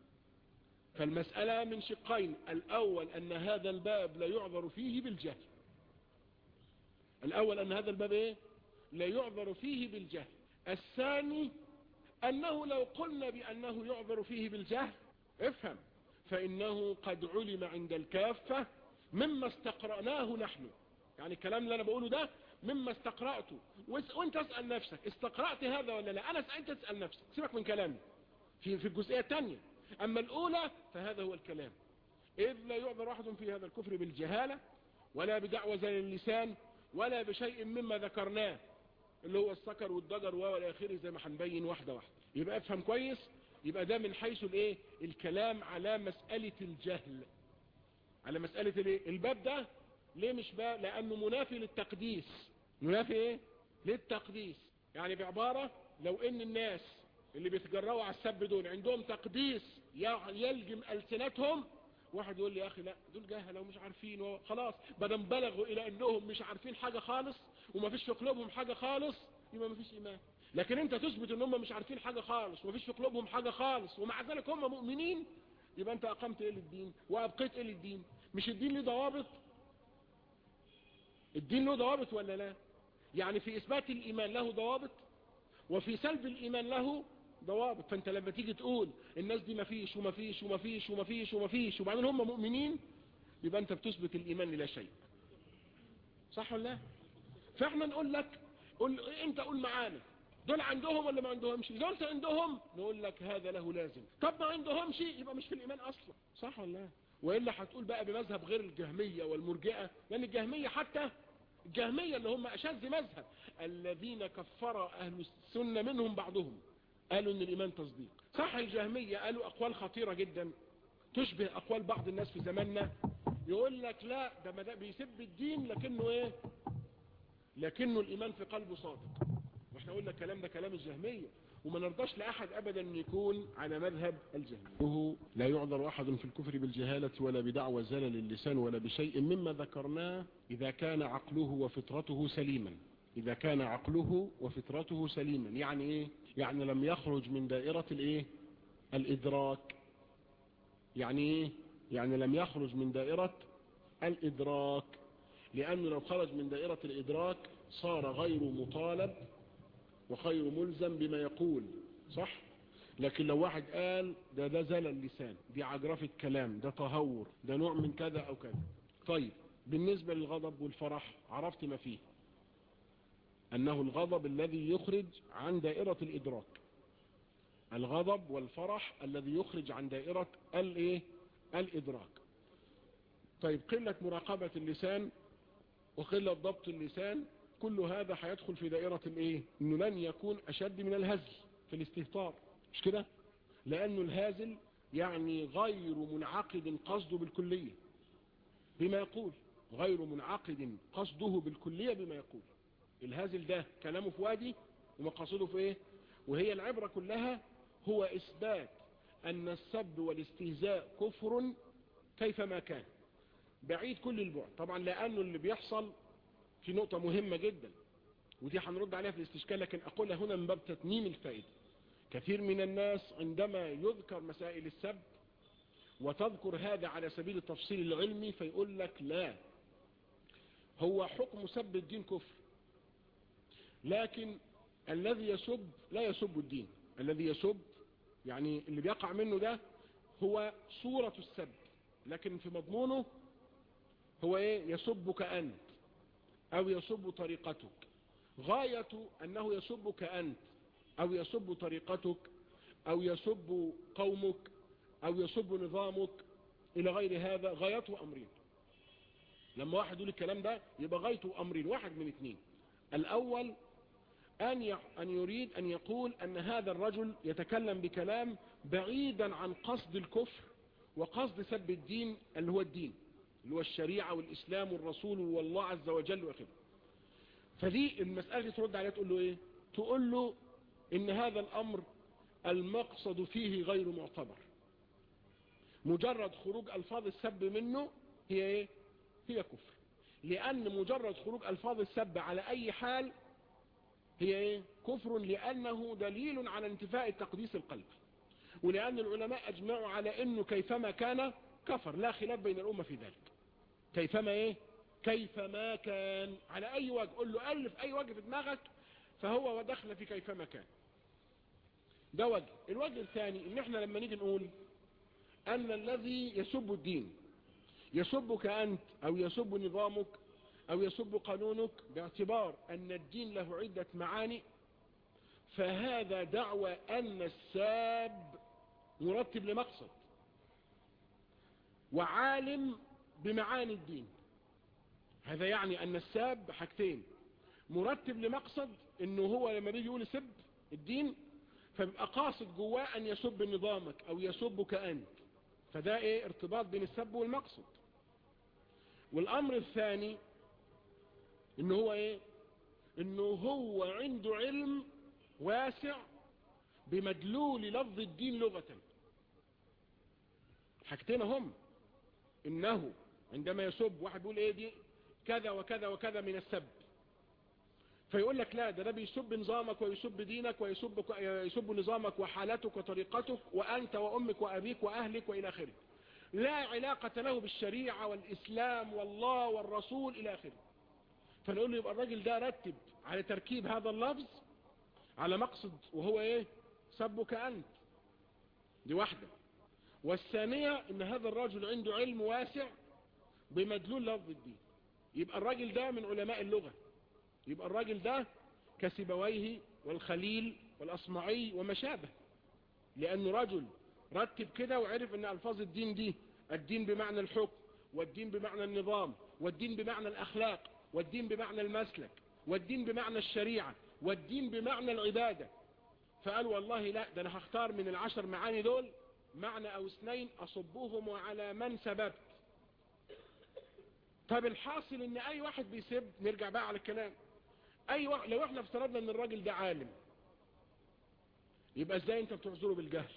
فالمسألة من شقين الاول ان هذا الباب لا يعذر فيه بالجهل الاول ان هذا الباب ايه لا يعذر فيه بالجهل الثاني انه لو قلنا بانه يعذر فيه بالجهل افهم فانه قد علم عند الكافة مما استقرأناه نحن يعني الكلام اللي انا بقوله ده مما استقرأته وانت اسأل نفسك استقرأت هذا ولا لا انا انت تسأل نفسك سيبك من كلامي في, في الجزئية الثانية اما الاولى فهذا هو الكلام اذ لا يعذر واحد في هذا الكفر بالجهالة ولا بدعوة زي اللسان ولا بشيء مما ذكرناه اللي هو السكر والضجر والى اخره زي ما هنبين واحدة واحدة يبقى افهم كويس يبقى ده من حيث الايه الكلام على مسألة الجهل على مسألة الايه الباب ده ليه مش باب لانه منافي للتقديس منافي ايه للتقديس يعني بعبارة لو ان الناس اللي بيتجرؤوا على السب دول عندهم تقديس يلجم ألسنتهم واحد يقول لي يا اخي لا دول جهلة ومش عارفين خلاص بدل بلغوا الى انهم مش عارفين حاجة خالص وما فيش في قلوبهم حاجة خالص يبقى ما فيش ايمان لكن انت تثبت ان هم مش عارفين حاجة خالص وما فيش في قلوبهم حاجة خالص ومع ذلك هم مؤمنين يبقى انت اقمت ايه للدين وابقيت ايه للدين مش الدين له ضوابط الدين له ضوابط ولا لا يعني في اثبات الايمان له ضوابط وفي سلب الايمان له ضوابط فانت لما تيجي تقول الناس دي مفيش ومفيش ومفيش ومفيش ومفيش وبعدين هم مؤمنين يبقى انت بتثبت الايمان لا شيء صح ولا لا فاحنا نقول لك قل انت قول معانا دول عندهم ولا ما عندهمش دول عندهم نقول لك هذا له لازم طب ما عندهمش يبقى مش في الايمان اصلا صح ولا لا وإلا هتقول بقى بمذهب غير الجهمية والمرجئة لأن الجهمية حتى الجهمية اللي هم أشد مذهب الذين كفر أهل السنة منهم بعضهم قالوا ان الإيمان تصديق صح الجهمية قالوا أقوال خطيرة جدا تشبه أقوال بعض الناس في زماننا يقول لك لا ده ما ده بيسب الدين لكنه ايه لكنه الإيمان في قلبه صادق واحنا قلنا الكلام ده كلام الجهمية وما نرضاش لأحد أبدا أن يكون على مذهب الجهمية لا يعذر أحد في الكفر بالجهالة ولا بدعوى زلل اللسان ولا بشيء مما ذكرناه إذا كان عقله وفطرته سليما إذا كان عقله وفطرته سليما يعني إيه يعني لم يخرج من دائرة الإيه الإدراك يعني إيه يعني لم يخرج من دائرة الإدراك لأنه لو خرج من دائرة الإدراك صار غير مطالب وخير ملزم بما يقول صح لكن لو واحد قال ده ده زل اللسان دي عجرفة كلام ده تهور ده نوع من كذا او كذا طيب بالنسبة للغضب والفرح عرفت ما فيه انه الغضب الذي يخرج عن دائرة الادراك الغضب والفرح الذي يخرج عن دائرة الايه الادراك طيب قلة مراقبة اللسان وقلة ضبط اللسان كل هذا هيدخل في دائرة الايه انه لن يكون اشد من الهزل في الاستهتار مش كده لانه الهازل يعني غير منعقد قصده بالكلية بما يقول غير منعقد قصده بالكلية بما يقول الهازل ده كلامه في وادي ومقاصده في ايه وهي العبرة كلها هو اثبات ان السب والاستهزاء كفر كيفما كان بعيد كل البعد طبعا لانه اللي بيحصل في نقطة مهمة جدا ودي هنرد عليها في الاستشكال لكن أقولها هنا من باب تتميم الفائدة كثير من الناس عندما يذكر مسائل السب وتذكر هذا على سبيل التفصيل العلمي فيقول لك لا هو حكم سب الدين كفر لكن الذي يسب لا يسب الدين الذي يسب يعني اللي بيقع منه ده هو صورة السب لكن في مضمونه هو ايه يسبك انت او يسب طريقتك غاية انه يسبك انت او يسب طريقتك او يسب قومك او يسب نظامك الى غير هذا غايته امرين لما واحد يقول الكلام ده يبقى غايته امرين واحد من اثنين الاول ان ان يريد ان يقول ان هذا الرجل يتكلم بكلام بعيدا عن قصد الكفر وقصد سب الدين اللي هو الدين اللي هو الشريعة والاسلام والرسول والله عز وجل وكده فدي المسألة دي ترد عليه تقول له ايه تقول له ان هذا الامر المقصد فيه غير معتبر مجرد خروج الفاظ السب منه هي ايه هي كفر لان مجرد خروج الفاظ السب على اي حال هي ايه كفر لانه دليل على انتفاء تقديس القلب ولان العلماء اجمعوا على انه كيفما كان كفر لا خلاف بين الامة في ذلك كيفما ايه كيفما كان على اي وجه قل له الف اي وجه في دماغك فهو ودخل في كيفما كان ده وجه الوجه الثاني ان احنا لما نيجي نقول ان الذي يسب الدين يسبك انت او يسب نظامك او يسب قانونك باعتبار ان الدين له عدة معاني فهذا دعوى ان الساب مرتب لمقصد وعالم بمعاني الدين هذا يعني ان الساب حاجتين مرتب لمقصد انه هو لما بيجي يقول سب الدين فبيبقى قاصد جواه ان يسب نظامك او يسبك انت فده ايه ارتباط بين السب والمقصد والامر الثاني انه هو ايه انه هو عنده علم واسع بمدلول لفظ الدين لغة حاجتين هم انه عندما يسب واحد بيقول ايه دي كذا وكذا وكذا من السب فيقول لك لا ده ده بيسب نظامك ويسب دينك ويسب يسب نظامك وحالتك وطريقتك وأنت وأمك وأبيك وأهلك وإلى آخره لا علاقة له بالشريعة والإسلام والله والرسول إلى آخره فنقول له يبقى الراجل ده رتب على تركيب هذا اللفظ على مقصد وهو ايه سبك أنت دي واحدة والثانية ان هذا الرجل عنده علم واسع بمدلول لفظ الدين يبقى الراجل ده من علماء اللغة يبقى الراجل ده كسبويه والخليل والأصمعي وما شابه لأنه رجل رتب كده وعرف ان ألفاظ الدين دي الدين بمعنى الحكم والدين بمعنى النظام والدين بمعنى الأخلاق والدين بمعنى المسلك والدين بمعنى الشريعة والدين بمعنى العبادة فقال والله لا ده أنا هختار من العشر معاني دول معنى أو اثنين أصبهم على من سببت طب الحاصل ان اي واحد بيسب نرجع بقى على الكلام اي واحد لو احنا افترضنا ان الراجل ده عالم يبقى ازاي انت بتعذره بالجهل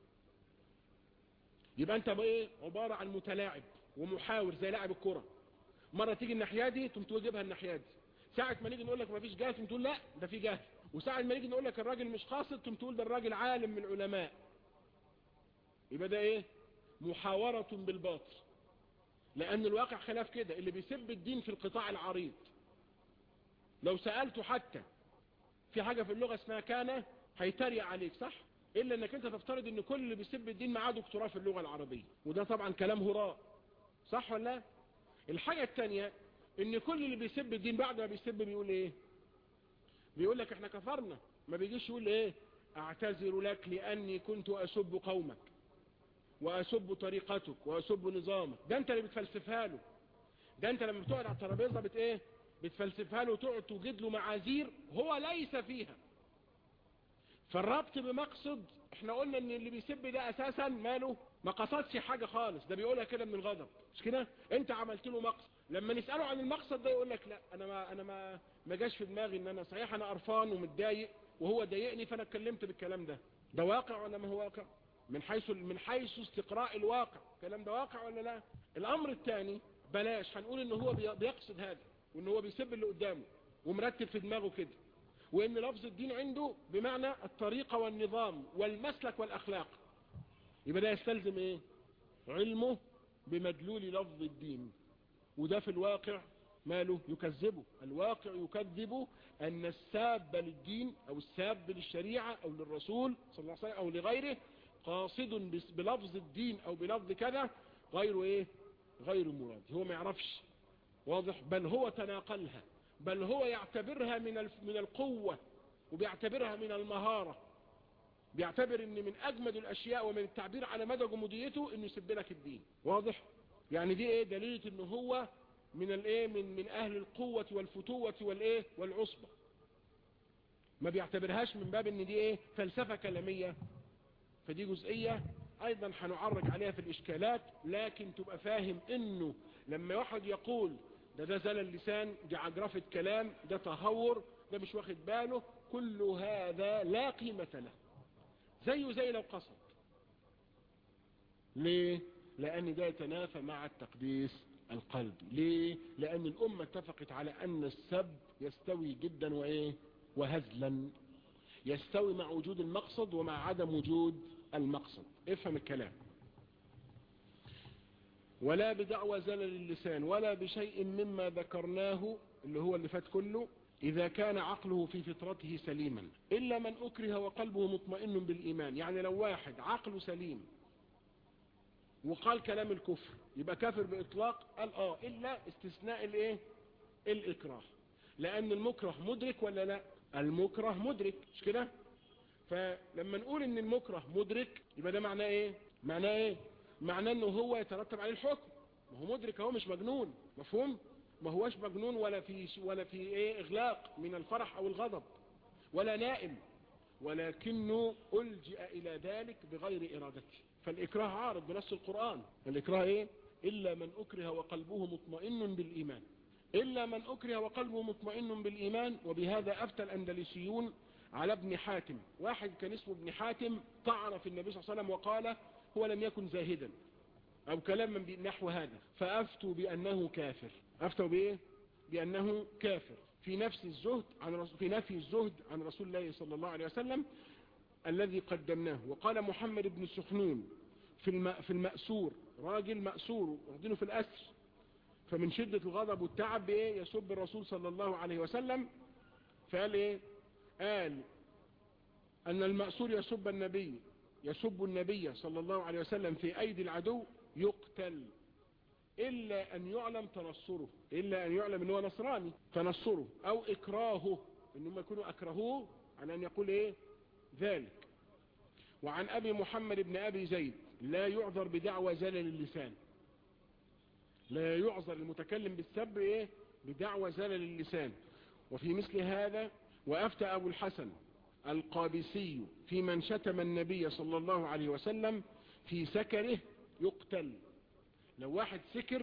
يبقى انت بقى ايه عبارة عن متلاعب ومحاور زي لاعب الكرة مرة تيجي الناحية دي تقوم تجيبها الناحية دي ساعة ما نيجي نقول لك مفيش جهل تقوم تقول لا ده في جهل وساعة ما نيجي نقول لك الراجل مش قاصد تقوم تقول ده الراجل عالم من العلماء يبقى ده ايه محاورة بالباطل لأن الواقع خلاف كده اللي بيسب الدين في القطاع العريض لو سألته حتى في حاجة في اللغة اسمها كان هيتريق عليك صح إلا أنك أنت تفترض أن كل اللي بيسب الدين معاه دكتوراه في اللغة العربية وده طبعا كلام هراء صح ولا لا الحاجة التانية أن كل اللي بيسب الدين بعد ما بيسب بيقول إيه بيقول لك احنا كفرنا ما بيجيش يقول إيه أعتذر لك لأني كنت أسب قومك وأسب طريقتك وأسب نظامك ده أنت اللي بتفلسفها له ده أنت لما بتقعد على الترابيزة بت إيه بتفلسفها له وتقعد توجد له معاذير هو ليس فيها فالربط بمقصد احنا قلنا ان اللي بيسب ده اساسا ماله ما قصدش حاجة خالص ده بيقولها كده من الغضب مش كده انت عملت له مقصد لما نسأله عن المقصد ده يقول لك لا انا ما انا ما ما جاش في دماغي ان انا صحيح انا قرفان ومتضايق وهو ضايقني فانا اتكلمت بالكلام ده ده واقع ولا ما هو واقع من حيث من حيث استقراء الواقع الكلام ده واقع ولا لا الامر الثاني بلاش هنقول ان هو بيقصد هذا وان هو بيسب اللي قدامه ومرتب في دماغه كده وان لفظ الدين عنده بمعنى الطريقة والنظام والمسلك والاخلاق يبقى ده يستلزم ايه علمه بمدلول لفظ الدين وده في الواقع ماله يكذبه الواقع يكذب ان الساب للدين او الساب للشريعة او للرسول صلى الله عليه وسلم او لغيره قاصد بلفظ الدين او بلفظ كذا غير ايه غير مراد هو ما يعرفش واضح بل هو تناقلها بل هو يعتبرها من من القوة وبيعتبرها من المهارة بيعتبر ان من اجمد الاشياء ومن التعبير على مدى جموديته انه يسب لك الدين واضح يعني دي ايه دليل ان هو من الايه من من اهل القوة والفتوة والايه والعصبة ما بيعتبرهاش من باب ان دي ايه فلسفة كلامية فدي جزئية ايضا هنعرج عليها في الاشكالات لكن تبقى فاهم انه لما واحد يقول ده ده زل اللسان دي عجرفة كلام ده تهور ده مش واخد باله كل هذا لا قيمة له زيه زي لو قصد ليه لان ده يتنافى مع التقديس القلبي ليه لان الامة اتفقت على ان السب يستوي جدا وايه وهزلا يستوي مع وجود المقصد ومع عدم وجود المقصد افهم الكلام ولا بدعوى زلل اللسان ولا بشيء مما ذكرناه اللي هو اللي فات كله إذا كان عقله في فطرته سليما إلا من أكره وقلبه مطمئن بالإيمان يعني لو واحد عقله سليم وقال كلام الكفر يبقى كافر بإطلاق قال آه إلا استثناء الإيه الإكراه لأن المكره مدرك ولا لا المكره مدرك مش كده فلما نقول ان المكره مدرك يبقى ده معناه ايه معناه ايه معناه انه هو يترتب عليه الحكم ما هو مدرك هو مش مجنون مفهوم ما هوش مجنون ولا في ولا في ايه اغلاق من الفرح او الغضب ولا نائم ولكنه الجئ الى ذلك بغير ارادته فالاكراه عارض بنص القرآن الاكراه ايه الا من اكره وقلبه مطمئن بالايمان الا من اكره وقلبه مطمئن بالايمان وبهذا افتى الاندلسيون على ابن حاتم واحد كان اسمه ابن حاتم طعن في النبي صلى الله عليه وسلم وقال هو لم يكن زاهدا او كلاما نحو هذا فافتوا بانه كافر افتوا بايه بانه كافر في نفس الزهد عن رسول في نفي الزهد عن رسول الله صلى الله عليه وسلم الذي قدمناه وقال محمد بن سحنون في في المأسور راجل مأسور واخدينه في الأسر فمن شدة الغضب والتعب ايه يسب الرسول صلى الله عليه وسلم فقال ايه قال ان المأسور يسب النبي يسب النبي صلى الله عليه وسلم في ايدي العدو يقتل الا ان يعلم تنصره الا ان يعلم ان هو نصراني تنصره او اكراهه انهم يكونوا اكرهوه على ان يقول ايه ذلك وعن ابي محمد بن ابي زيد لا يعذر بدعوى زلل اللسان لا يعذر المتكلم بالسب ايه بدعوى زلل اللسان وفي مثل هذا وافتى ابو الحسن القابسي في من شتم النبي صلى الله عليه وسلم في سكره يقتل لو واحد سكر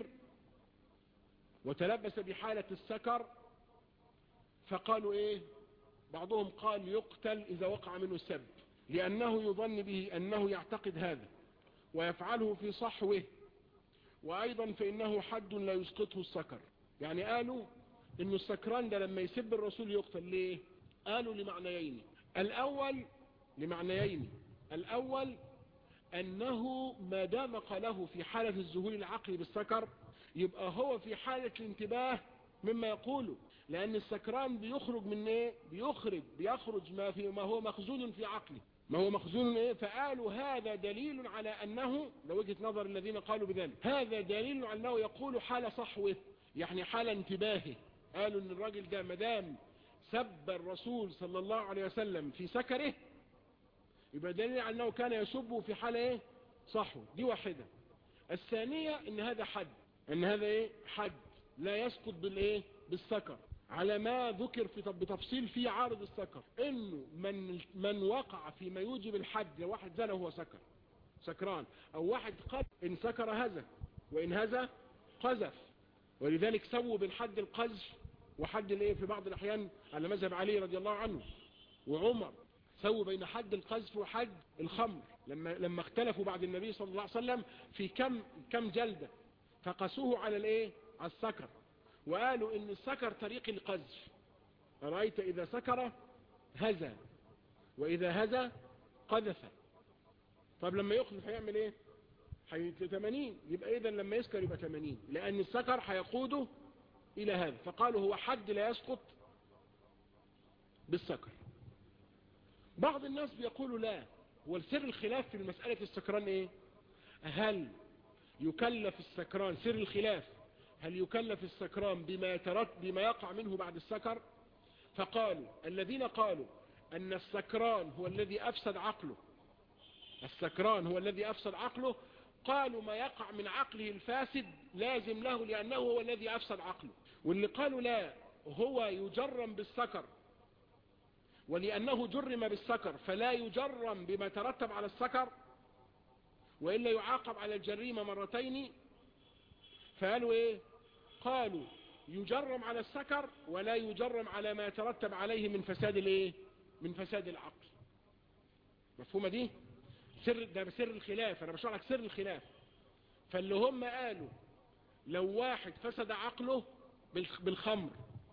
وتلبس بحالة السكر فقالوا ايه بعضهم قال يقتل اذا وقع منه السب لانه يظن به انه يعتقد هذا ويفعله في صحوه وايضا فانه حد لا يسقطه السكر يعني قالوا ان السكران ده لما يسب الرسول يقتل ليه قالوا لمعنيين الاول لمعنيين الاول انه ما دام قاله في حالة الذهول العقلي بالسكر يبقى هو في حالة الانتباه مما يقوله لان السكران بيخرج من ايه بيخرج بيخرج ما في ما هو مخزون في عقله ما هو مخزون ايه فقالوا هذا دليل على انه لوجهة نظر الذين قالوا بذلك هذا دليل على انه يقول حال صحوه يعني حال انتباهه قالوا ان الراجل ده مدام سب الرسول صلى الله عليه وسلم في سكره يبقى دليل على انه كان يسبه في حال ايه صحوه دي واحدة الثانية ان هذا حد ان هذا ايه حد لا يسقط بالايه بالسكر على ما ذكر في بتفصيل في عارض السكر انه من من وقع فيما يوجب الحد لو واحد زنى وهو سكر سكران او واحد قد ان سكر هذا وان هذا قذف ولذلك سووا بين حد القذف وحد الايه في بعض الاحيان على مذهب علي رضي الله عنه وعمر سووا بين حد القذف وحد الخمر لما لما اختلفوا بعد النبي صلى الله عليه وسلم في كم كم جلده فقسوه على الايه على السكر وقالوا ان السكر طريق القذف أرأيت إذا سكر هزى وإذا هزى قذف طب لما يقذف هيعمل ايه حي 80 يبقى إذا لما يسكر يبقى 80 لأن السكر هيقوده إلى هذا فقالوا هو حد لا يسقط بالسكر بعض الناس بيقولوا لا والسر الخلاف في مسألة السكران ايه هل يكلف السكران سر الخلاف هل يكلف السكران بما, يترت بما يقع منه بعد السكر فقالوا الذين قالوا أن السكران هو الذي أفسد عقله السكران هو الذي أفسد عقله قالوا ما يقع من عقله الفاسد لازم له لأنه هو الذي أفسد عقله واللي قالوا لا هو يجرم بالسكر ولأنه جرم بالسكر فلا يجرم بما ترتب على السكر وإلا يعاقب على الجريمة مرتين فقالوا إيه قالوا يجرم على السكر ولا يجرم على ما يترتب عليه من فساد الايه من فساد العقل مفهومة دي سر ده سر الخلاف انا بشرح لك سر الخلاف فاللي هم قالوا لو واحد فسد عقله بالخمر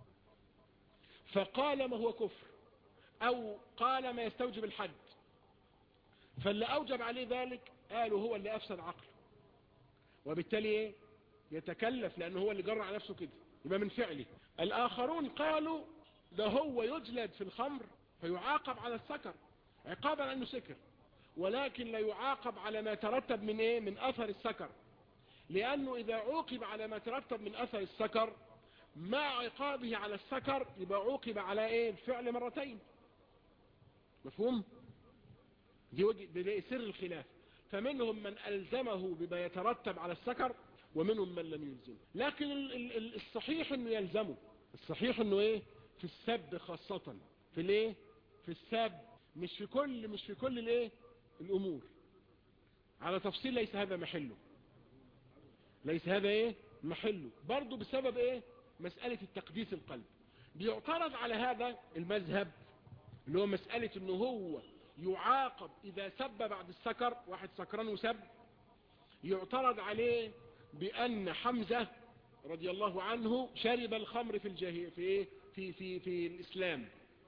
فقال ما هو كفر او قال ما يستوجب الحد فاللي اوجب عليه ذلك قالوا هو اللي افسد عقله وبالتالي ايه يتكلف لانه هو اللي جرى على نفسه كده يبقى من فعله الاخرون قالوا ده هو يجلد في الخمر فيعاقب على السكر عقابا انه سكر ولكن لا يعاقب على ما ترتب من ايه من اثر السكر لانه اذا عوقب على ما ترتب من اثر السكر مع عقابه على السكر يبقى عوقب على ايه الفعل مرتين مفهوم دي وجه دي سر الخلاف فمنهم من ألزمه بما يترتب على السكر ومنهم من لم يلزمه لكن الصحيح انه يلزمه الصحيح انه ايه في السب خاصة في الايه في السب مش في كل مش في كل الايه الامور على تفصيل ليس هذا محله ليس هذا ايه محله برضه بسبب ايه مسألة التقديس القلب بيعترض على هذا المذهب اللي هو مسألة انه هو يعاقب اذا سب بعد السكر واحد سكران وسب يعترض عليه بان حمزة رضي الله عنه شرب الخمر في الجاهل في ايه في في في الاسلام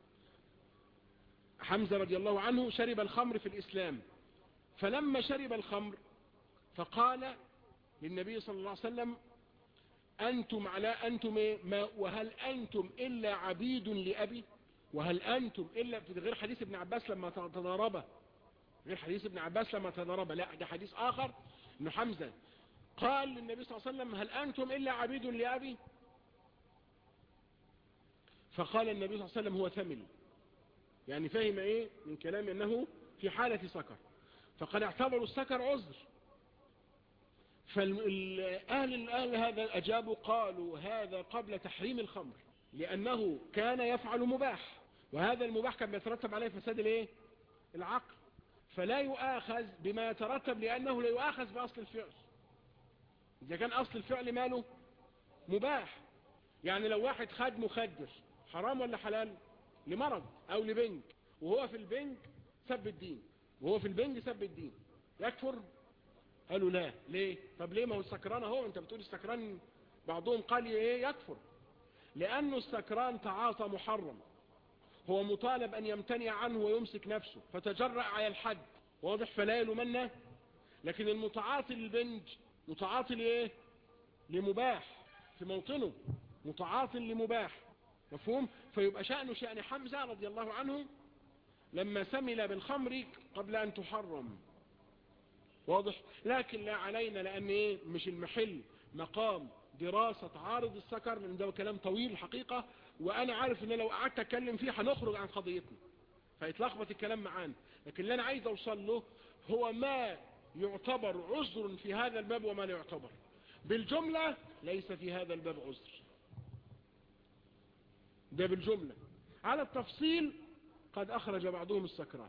حمزة رضي الله عنه شرب الخمر في الاسلام فلما شرب الخمر فقال للنبي صلى الله عليه وسلم أنتم على أنتم إيه ما وهل أنتم إلا عبيد لأبي وهل أنتم إلا في غير حديث ابن عباس لما تضاربه غير حديث ابن عباس لما تضاربه لا ده حديث آخر إنه حمزة قال للنبي صلى الله عليه وسلم هل أنتم إلا عبيد لأبي فقال النبي صلى الله عليه وسلم هو ثمل يعني فهم إيه من كلام أنه في حالة سكر فقد اعتبروا السكر عذر فالأهل الأهل هذا أجابوا قالوا هذا قبل تحريم الخمر لأنه كان يفعل مباح وهذا المباح كان يترتب عليه فساد الايه العقل فلا يؤاخذ بما يترتب لأنه لا يؤاخذ بأصل الفعل إذا كان أصل الفعل ماله مباح يعني لو واحد خد مخدر حرام ولا حلال لمرض أو لبنج وهو في البنج سب الدين وهو في البنج سب الدين يكفر قالوا لا ليه طب ليه ما هو السكران اهو انت بتقول السكران بعضهم قال ايه يكفر لانه السكران تعاطى محرم هو مطالب ان يمتنع عنه ويمسك نفسه فتجرأ على الحد واضح فلا يلومنه لكن المتعاطي للبنج متعاطي لايه لمباح في موطنه متعاطي لمباح مفهوم فيبقى شأنه شأن حمزة رضي الله عنه لما سمل بالخمر قبل ان تحرم واضح لكن لا علينا لان ايه مش المحل مقام دراسة عارض السكر لان ده كلام طويل الحقيقة وانا عارف ان لو قعدت اتكلم فيه هنخرج عن قضيتنا فيتلخبط الكلام معانا لكن اللي انا عايز اوصل له هو ما يعتبر عذر في هذا الباب وما لا يعتبر بالجملة ليس في هذا الباب عذر ده بالجملة على التفصيل قد اخرج بعضهم السكران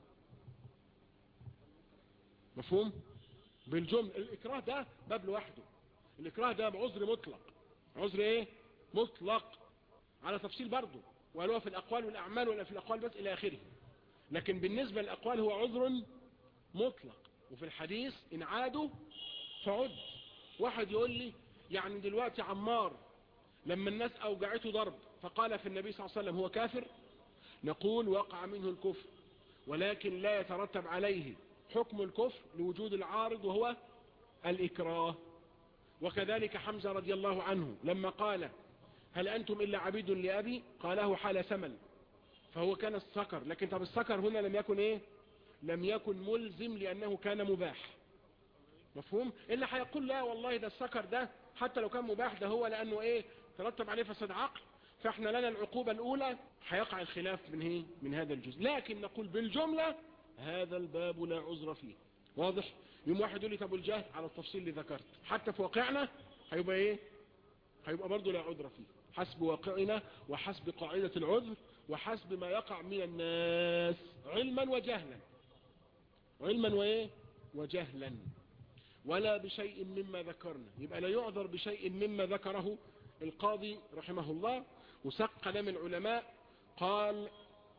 مفهوم بالجمل الإكراه ده باب لوحده الإكراه ده بعذر مطلق عذر إيه مطلق على تفصيل برضه وهو في الأقوال والأعمال ولا في الأقوال بس إلى آخره لكن بالنسبة للأقوال هو عذر مطلق وفي الحديث إن عادوا فعد واحد يقول لي يعني دلوقتي عمار لما الناس أوجعته ضرب فقال في النبي صلى الله عليه وسلم هو كافر نقول وقع منه الكفر ولكن لا يترتب عليه حكم الكفر لوجود العارض وهو الإكراه وكذلك حمزة رضي الله عنه لما قال هل أنتم إلا عبيد لأبي قاله حال سمل فهو كان السكر لكن طب السكر هنا لم يكن إيه لم يكن ملزم لأنه كان مباح مفهوم اللي هيقول لا والله ده السكر ده حتى لو كان مباح ده هو لانه ايه ترتب عليه فساد عقل فاحنا لنا العقوبة الاولى هيقع الخلاف من ايه من هذا الجزء لكن نقول بالجملة هذا الباب لا عذر فيه واضح يوم واحد يقول لي طب الجهل على التفصيل اللي ذكرت حتى في واقعنا هيبقى ايه هيبقى برضه لا عذر فيه حسب واقعنا وحسب قاعدة العذر وحسب ما يقع من الناس علما وجهلا علما وايه وجهلا ولا بشيء مما ذكرنا يبقى لا يعذر بشيء مما ذكره القاضي رحمه الله وسق كلام العلماء قال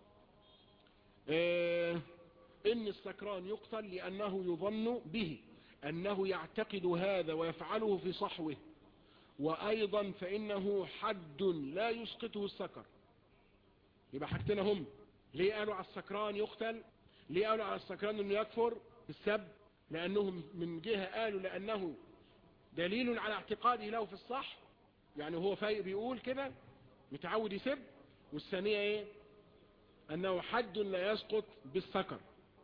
اه إن السكران يقتل لأنه يظن به أنه يعتقد هذا ويفعله في صحوه وأيضا فإنه حد لا يسقطه السكر يبقى حاجتنا هم ليه قالوا على السكران يقتل ليه قالوا على السكران انه يكفر بالسب لانهم من جهة قالوا لانه دليل على اعتقاده له في الصح يعني هو فايق بيقول كده متعود يسب والثانية ايه انه حد لا يسقط بالسكر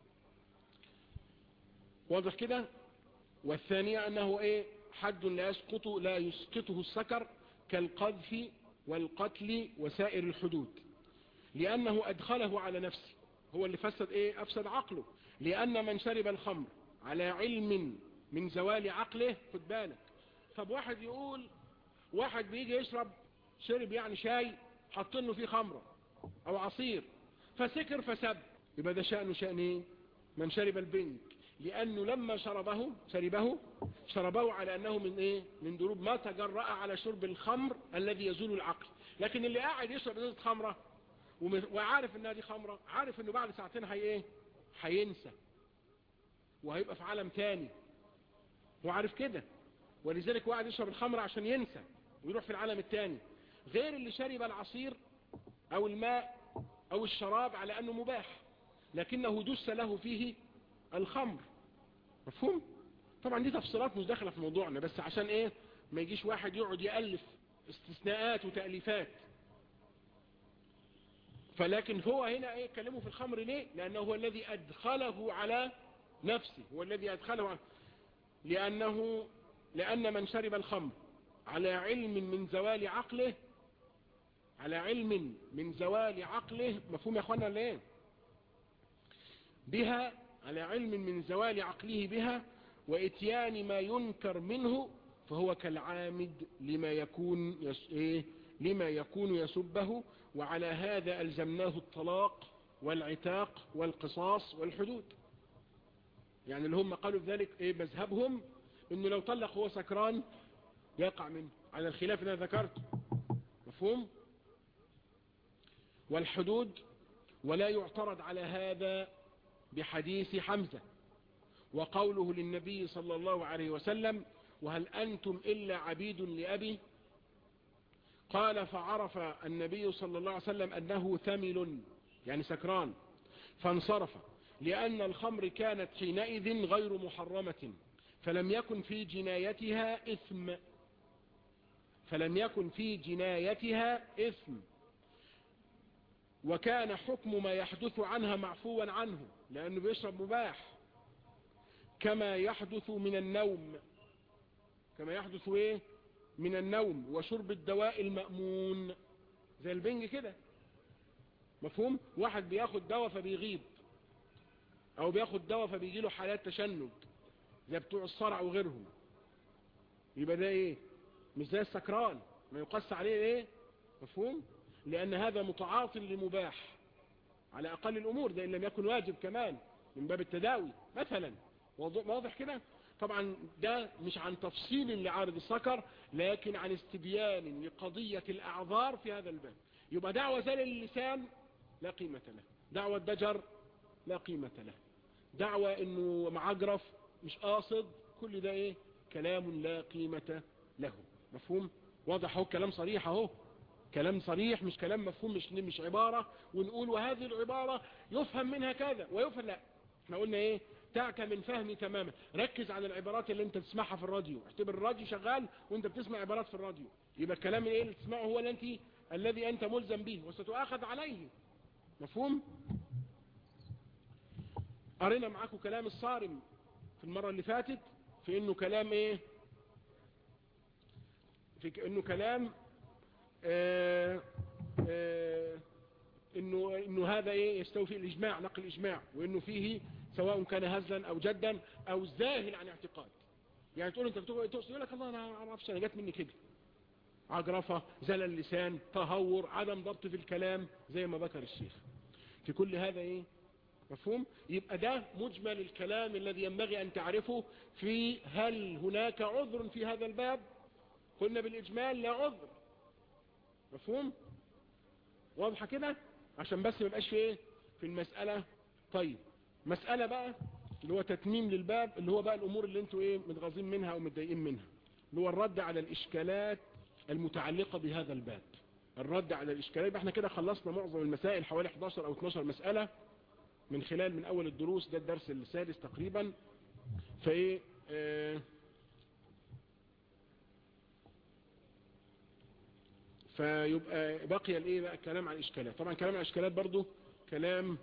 واضح كده والثانية انه ايه حد لا يسقط لا يسقطه السكر كالقذف والقتل وسائر الحدود لأنه أدخله على نفسه هو اللي فسد إيه أفسد عقله لأن من شرب الخمر على علم من زوال عقله خد بالك طب واحد يقول واحد بيجي يشرب شرب يعني شاي حاطين له فيه خمرة أو عصير فسكر فسب يبقى ده شأنه شأن إيه من شرب البنك لأنه لما شربه شربه شربه على أنه من إيه من دروب ما تجرأ على شرب الخمر الذي يزول العقل لكن اللي قاعد يشرب ازازه خمره وعارف انها دي خمرة عارف انه بعد ساعتين هي ايه هينسى وهيبقى في عالم تاني هو عارف كده ولذلك واحد يشرب الخمرة عشان ينسى ويروح في العالم التاني غير اللي شرب العصير او الماء او الشراب على انه مباح لكنه دس له فيه الخمر مفهوم طبعا دي تفصيلات مش داخله في موضوعنا بس عشان ايه ما يجيش واحد يقعد يألف استثناءات وتأليفات فلكن هو هنا ايه كلمه في الخمر ليه لانه هو الذي ادخله على نفسه هو الذي ادخله على لانه لان من شرب الخمر على علم من زوال عقله على علم من زوال عقله مفهوم يا اخوانا ليه بها على علم من زوال عقله بها واتيان ما ينكر منه فهو كالعامد لما يكون يس ايه لما يكون يسبه وعلى هذا ألزمناه الطلاق والعتاق والقصاص والحدود يعني اللي هم قالوا بذلك ايه مذهبهم انه لو طلق هو سكران يقع منه على الخلاف اللي انا ذكرته مفهوم والحدود ولا يعترض على هذا بحديث حمزة وقوله للنبي صلى الله عليه وسلم وهل أنتم إلا عبيد لأبي قال فعرف النبي صلى الله عليه وسلم أنه ثمل يعني سكران فانصرف لأن الخمر كانت حينئذ غير محرمة فلم يكن في جنايتها إثم فلم يكن في جنايتها إثم وكان حكم ما يحدث عنها معفوا عنه لأنه بيشرب مباح كما يحدث من النوم كما يحدث ايه من النوم وشرب الدواء المأمون زي البنج كده مفهوم واحد بياخد دواء فبيغيب او بياخد دواء فبيجي له حالات تشنج زي بتوع الصرع وغيرهم يبقى ده ايه مش زي السكران ما يقص عليه ايه مفهوم لان هذا متعاطي لمباح على اقل الامور ده ان لم يكن واجب كمان من باب التداوي مثلا واضح كده طبعا ده مش عن تفصيل لعارض السكر لكن عن استبيان لقضية الاعذار في هذا الباب يبقى دعوة زال اللسان لا قيمة له دعوة دجر لا قيمة له دعوة انه معجرف مش قاصد كل ده ايه كلام لا قيمة له مفهوم واضح اهو كلام صريح اهو كلام صريح مش كلام مفهوم مش مش عبارة ونقول وهذه العبارة يفهم منها كذا ويفهم لا احنا قلنا ايه تعك من فهمي تماما ركز على العبارات اللي انت تسمعها في الراديو اعتبر الراديو شغال وانت بتسمع عبارات في الراديو يبقى الكلام ايه اللي تسمعه هو اللي انت الذي انت ملزم به وستؤاخذ عليه مفهوم قرينا معاكم كلام الصارم في المرة اللي فاتت في انه كلام ايه في انه كلام آه آه انه انه هذا ايه يستوفي الاجماع نقل الاجماع وانه فيه سواء كان هزلا او جدا او زاهل عن اعتقاد يعني تقول انت تقصد يقول لك الله انا ما اعرفش انا جت مني كده عجرفة زلل اللسان تهور عدم ضبط في الكلام زي ما ذكر الشيخ في كل هذا ايه مفهوم يبقى ده مجمل الكلام الذي ينبغي ان تعرفه في هل هناك عذر في هذا الباب قلنا بالاجمال لا عذر مفهوم واضحة كده عشان بس ما يبقاش في ايه في المسألة طيب مسألة بقى اللي هو تتميم للباب اللي هو بقى الامور اللي انتوا ايه متغاظين منها او متضايقين منها اللي هو الرد على الاشكالات المتعلقة بهذا الباب الرد على الاشكالات يبقى احنا كده خلصنا معظم المسائل حوالي 11 او 12 مسألة من خلال من اول الدروس ده الدرس السادس تقريبا فايه اه فيبقى بقي الايه بقى الكلام عن الاشكالات طبعا كلام عن الاشكالات برضو كلام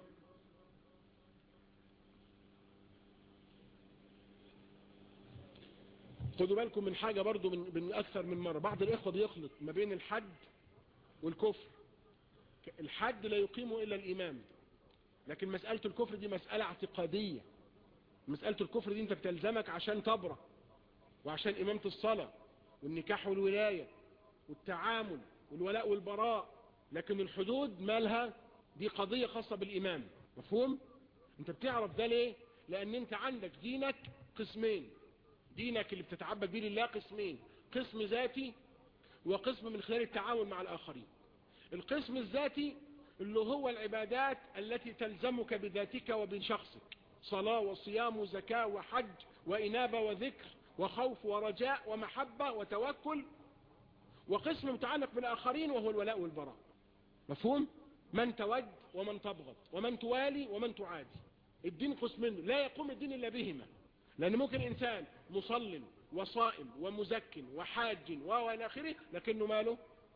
خدوا بالكم من حاجة برضو من, من أكثر من مرة بعض الإخوة بيخلط ما بين الحد والكفر الحد لا يقيمه إلا الإمام لكن مسألة الكفر دي مسألة اعتقادية مسألة الكفر دي انت بتلزمك عشان تبرأ وعشان إمامة الصلاة والنكاح والولاية والتعامل والولاء والبراء لكن الحدود مالها دي قضية خاصة بالإمام مفهوم انت بتعرف ده ليه لأن انت عندك دينك قسمين دينك اللي بتتعبد بيه لله قسمين قسم ذاتي وقسم من خلال التعاون مع الآخرين القسم الذاتي اللي هو العبادات التي تلزمك بذاتك وبشخصك صلاة وصيام وزكاة وحج وإنابة وذكر وخوف ورجاء ومحبة وتوكل وقسم متعلق بالآخرين وهو الولاء والبراء مفهوم؟ من تود ومن تبغض ومن توالي ومن تعادي الدين قسمين لا يقوم الدين إلا بهما لأن ممكن إنسان مصل وصائم ومزك وحاج وإلى آخره لكنه ماله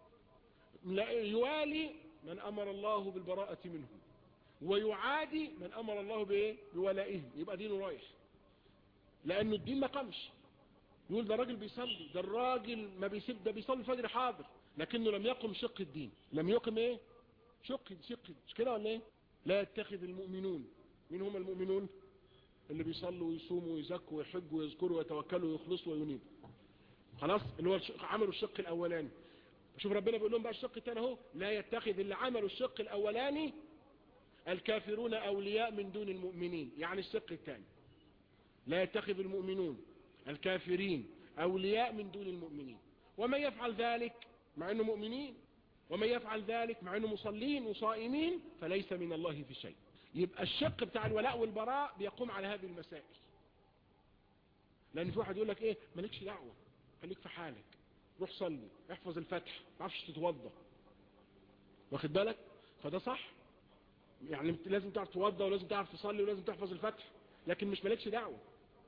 يوالي من أمر الله بالبراءة منهم ويعادي من أمر الله بإيه؟ بولائهم يبقى دينه رايح لأنه الدين ما قامش يقول ده راجل بيصلي ده الراجل ما بيسيب ده بيصلي الفجر حاضر لكنه لم يقم شق الدين لم يقم ايه شق شق مش كده ولا ايه لا يتخذ المؤمنون مين هم المؤمنون اللي بيصلوا ويصوموا ويزكوا ويحجوا ويذكروا ويتوكلوا ويخلصوا وينيبوا خلاص اللي هو عملوا الشق الاولاني شوف ربنا بيقول لهم بقى الشق الثاني اهو لا يتخذ اللي عملوا الشق الاولاني الكافرون اولياء من دون المؤمنين يعني الشق الثاني لا يتخذ المؤمنون الكافرين أولياء من دون المؤمنين ومن يفعل ذلك مع أنه مؤمنين ومن يفعل ذلك مع أنه مصلين وصائمين فليس من الله في شيء يبقى الشق بتاع الولاء والبراء بيقوم على هذه المسائل لأن في واحد يقول لك إيه مالكش دعوة خليك في حالك روح صلي احفظ الفتح ما تعرفش تتوضى واخد بالك فده صح يعني لازم تعرف توضى ولازم تعرف تصلي ولازم تحفظ الفتح لكن مش مالكش دعوة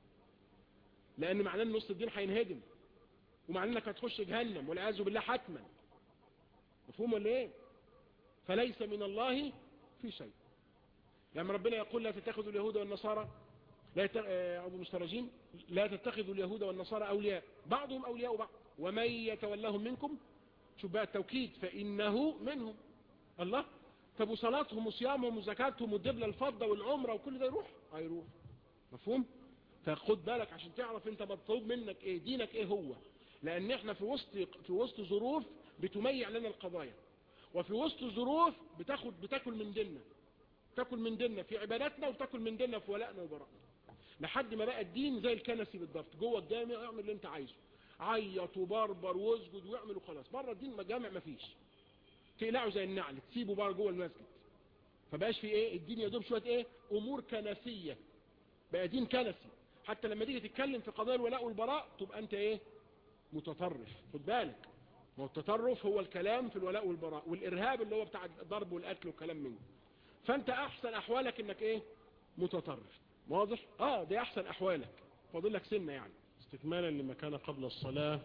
لان معناه ان نص الدين هينهدم ومعناه انك هتخش جهنم والعياذ بالله حتما مفهوم ولا ايه فليس من الله في شيء لما ربنا يقول لا تتخذوا اليهود والنصارى لا يت... أعوذ المسترجين لا تتخذوا اليهود والنصارى أولياء بعضهم أولياء بعض ومن يتولهم منكم شوف بقى التوكيد فإنه منهم الله طب وصلاتهم وصيامهم وزكاتهم والدبلة الفضة والعمرة وكل ده يروح هيروح مفهوم فخد بالك عشان تعرف انت مطلوب منك ايه دينك ايه هو لان احنا في وسط في وسط ظروف بتميع لنا القضايا وفي وسط ظروف بتاخد بتاكل من ديننا تاكل من ديننا في عباداتنا وتاكل من ديننا في ولائنا وبراءنا لحد ما بقى الدين زي الكنسي بالضبط جوه الجامع اعمل اللي انت عايزه عيط وبربر واسجد واعمل وخلاص بره الدين جامع مفيش تقلعه زي النعل تسيبه بره جوه المسجد فبقاش في ايه الدين يا دوب شويه ايه امور كنسيه بقى دين كنسي حتى لما تيجي تتكلم في قضايا الولاء والبراء تبقى انت ايه متطرف خد بالك ما هو التطرف هو الكلام في الولاء والبراء والارهاب اللي هو بتاع الضرب والقتل والكلام منه فانت احسن احوالك انك ايه متطرف واضح اه دي احسن احوالك فاضل لك سنه يعني استكمالا لما كان قبل الصلاه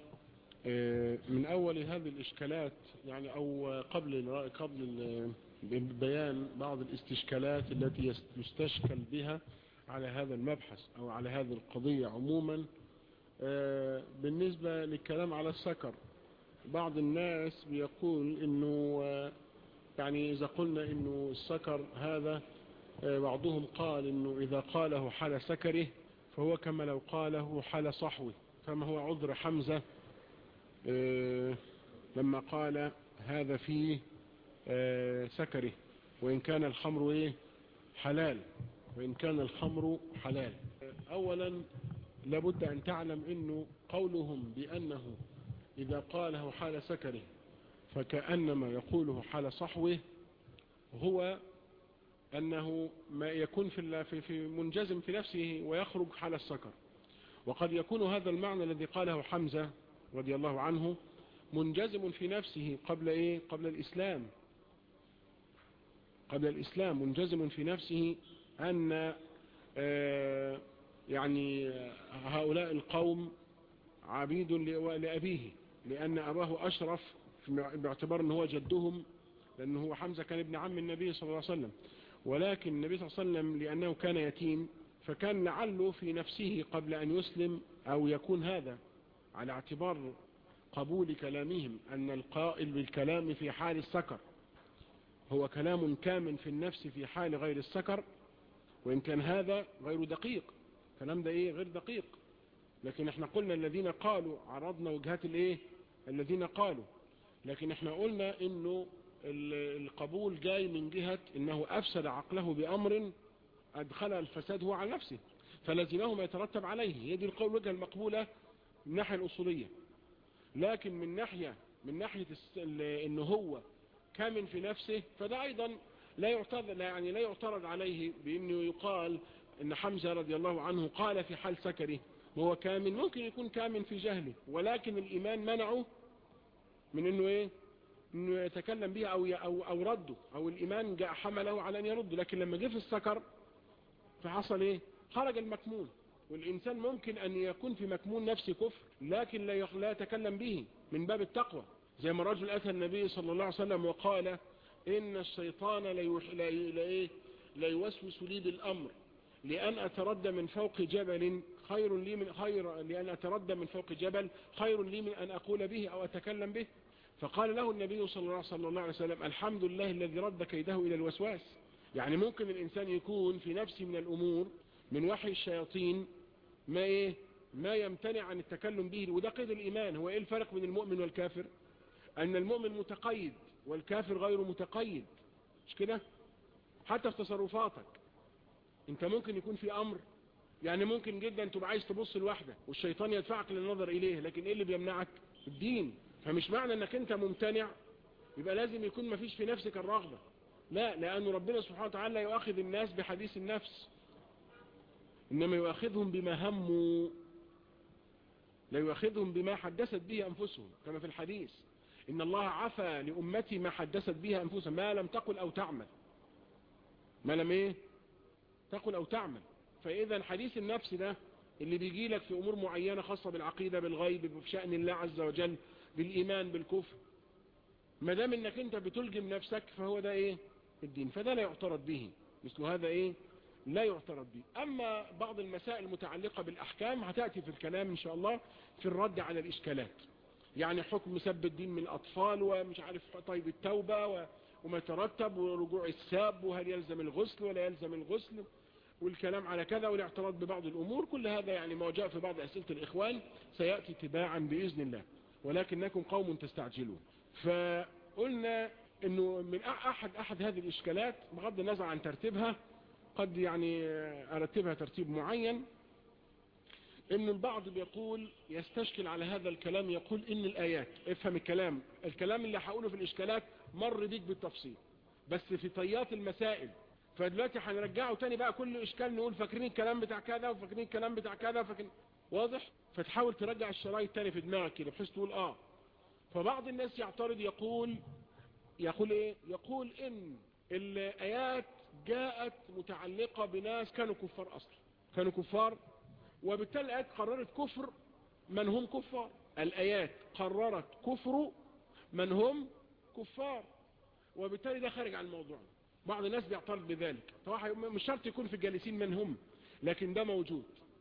من اول هذه الاشكالات يعني او قبل قبل بيان بعض الاستشكالات التي يستشكل بها على هذا المبحث او على هذه القضية عموما آه، بالنسبة للكلام على السكر بعض الناس بيقول انه آه، يعني اذا قلنا انه السكر هذا آه، بعضهم قال انه اذا قاله حال سكره فهو كما لو قاله حال صحوه فما هو عذر حمزة آه، لما قال هذا فيه آه، سكره وإن كان الخمر إيه حلال وإن كان الخمر حلال أولا لابد أن تعلم أنه قولهم بأنه إذا قاله حال سكره فكأنما يقوله حال صحوه هو أنه ما يكون في في في منجزم في نفسه ويخرج حال السكر وقد يكون هذا المعنى الذي قاله حمزة رضي الله عنه منجزم في نفسه قبل إيه قبل الإسلام قبل الإسلام منجزم في نفسه أن آه يعني هؤلاء القوم عبيد لأبيه لأن أباه أشرف باعتبار أنه هو جدهم لأنه هو حمزة كان ابن عم النبي صلى الله عليه وسلم ولكن النبي صلى الله عليه وسلم لأنه كان يتيم فكان لعله في نفسه قبل أن يسلم أو يكون هذا على اعتبار قبول كلامهم أن القائل بالكلام في حال السكر هو كلام كامن في النفس في حال غير السكر وإن كان هذا غير دقيق كلام ده إيه غير دقيق لكن احنا قلنا الذين قالوا عرضنا وجهات الايه الذين قالوا لكن احنا قلنا انه القبول جاي من جهة انه افسد عقله بامر ادخل الفساد هو على نفسه فلزمه ما يترتب عليه هي دي القول وجهة المقبولة من الناحية الاصولية لكن من ناحية من ناحية انه هو كامن في نفسه فده ايضا لا يعترض لا يعني لا يعترض عليه بانه يقال ان حمزة رضي الله عنه قال في حال سكره وهو كامن ممكن يكون كامن في جهله ولكن الايمان منعه من انه ايه انه يتكلم به او او او رده او الايمان جاء حمله على ان يرده لكن لما جه في السكر فحصل ايه خرج المكمون والانسان ممكن ان يكون في مكمون نفسه كفر لكن لا لا يتكلم به من باب التقوى زي ما رجل اتى النبي صلى الله عليه وسلم وقال ان الشيطان لا لا ايه لا يوسوس لي بالامر لان اتردى من فوق جبل خير لي من خير لان اتردى من فوق جبل خير لي من ان اقول به او اتكلم به فقال له النبي صلى الله عليه وسلم الحمد لله الذي رد كيده إلى الوسواس يعني ممكن الإنسان يكون في نفسه من الأمور من وحي الشياطين ما إيه ما يمتنع عن التكلم به وده قيد الإيمان هو إيه الفرق بين المؤمن والكافر أن المؤمن متقيد والكافر غير متقيد مش كده حتى في تصرفاتك انت ممكن يكون في أمر يعني ممكن جدا تبقى عايز تبص لوحدك والشيطان يدفعك للنظر إليه لكن إيه اللي بيمنعك الدين فمش معنى انك انت ممتنع يبقى لازم يكون مفيش في نفسك الرغبة لا لأن ربنا سبحانه وتعالى يؤاخذ الناس بحديث النفس إنما يؤاخذهم بما هموا لا يؤاخذهم بما حدثت به أنفسهم كما في الحديث إن الله عفى لأمتي ما حدثت به أنفسهم ما لم تقل أو تعمل ما لم إيه تقل أو تعمل فإذا حديث النفس ده اللي بيجي لك في أمور معينة خاصة بالعقيدة بالغيب بشأن الله عز وجل بالإيمان بالكفر ما دام انك انت بتلجم نفسك فهو ده ايه الدين فده لا يعترض به مثل هذا ايه لا يعترض به اما بعض المسائل المتعلقة بالاحكام هتأتي في الكلام ان شاء الله في الرد على الاشكالات يعني حكم سب الدين من الاطفال ومش عارف طيب التوبة وما ترتب ورجوع الساب وهل يلزم الغسل ولا يلزم الغسل والكلام على كذا والاعتراض ببعض الامور كل هذا يعني ما جاء في بعض اسئلة الاخوان سيأتي تباعا باذن الله ولكنكم قوم تستعجلون فقلنا انه من احد احد هذه الاشكالات بغض النظر عن ترتيبها قد يعني ارتبها ترتيب معين ان البعض بيقول يستشكل على هذا الكلام يقول ان الايات افهم الكلام الكلام اللي هقوله في الاشكالات مر بيك بالتفصيل بس في طيات المسائل فدلوقتي هنرجعه تاني بقى كل اشكال نقول فاكرين الكلام بتاع كذا وفاكرين الكلام بتاع كذا فاكرين واضح فتحاول ترجع الشرايط تاني في دماغك كده بحيث تقول اه فبعض الناس يعترض يقول يقول ايه يقول ان الايات جاءت متعلقة بناس كانوا كفار اصلا كانوا كفار وبالتالي الايات قررت كفر من هم كفار الايات قررت كفر من هم كفار وبالتالي ده خارج عن الموضوع بعض الناس بيعترض بذلك طبعا مش شرط يكون في الجالسين من هم لكن ده موجود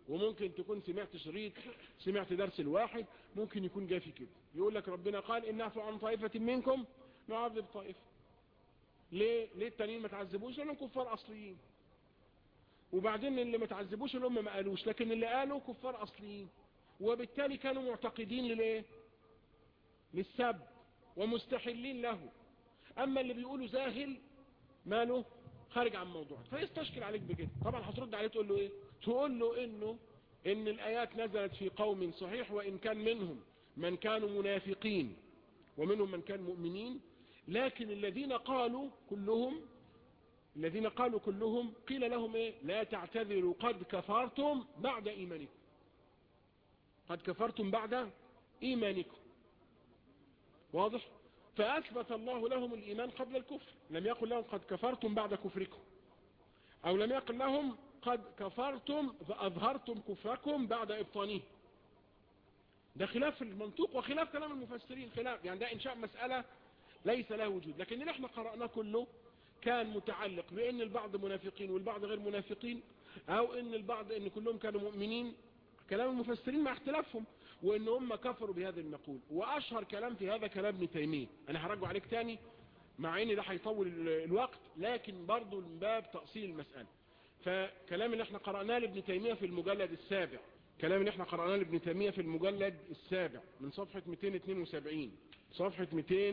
وممكن تكون سمعت شريط سمعت درس الواحد ممكن يكون جاي في كده يقول لك ربنا قال إن نعفو عن طائفة منكم نعذب طائفة ليه ليه التانيين ما تعذبوش لانهم كفار اصليين وبعدين اللي ما تعذبوش اللي هم ما قالوش لكن اللي قالوا كفار اصليين وبالتالي كانوا معتقدين للايه للسب ومستحلين له اما اللي بيقولوا زاهل ماله خارج عن موضوع فيستشكل عليك بكده طبعا هترد عليه تقول له ايه تقول له انه ان الايات نزلت في قوم صحيح وان كان منهم من كانوا منافقين ومنهم من كان مؤمنين لكن الذين قالوا كلهم الذين قالوا كلهم قيل لهم ايه لا تعتذروا قد كفرتم بعد ايمانكم قد كفرتم بعد ايمانكم واضح فاثبت الله لهم الايمان قبل الكفر لم يقل لهم قد كفرتم بعد كفركم او لم يقل لهم قد كفرتم فاظهرتم كفركم بعد ابطانه ده خلاف المنطوق وخلاف كلام المفسرين خلاف يعني ده انشاء مسألة ليس له وجود لكن اللي احنا قرأناه كله كان متعلق بان البعض منافقين والبعض غير منافقين او ان البعض ان كلهم كانوا مؤمنين كلام المفسرين مع اختلافهم وان هم كفروا بهذا المقول واشهر كلام في هذا كلام ابن تيمية انا هرجع عليك تاني مع ان ده هيطول الوقت لكن برضو من باب تأصيل المسألة فكلام اللي احنا قرأناه لابن تيمية في المجلد السابع كلام اللي احنا قرأناه لابن تيمية في المجلد السابع من صفحة 272 صفحة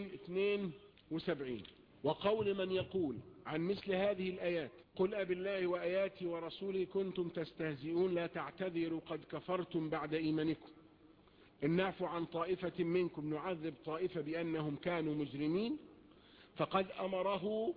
272 وقول من يقول عن مثل هذه الآيات قل أب الله وآياتي ورسوله كنتم تستهزئون لا تعتذروا قد كفرتم بعد إيمانكم إن نعفو عن طائفة منكم نعذب طائفة بأنهم كانوا مجرمين فقد أمره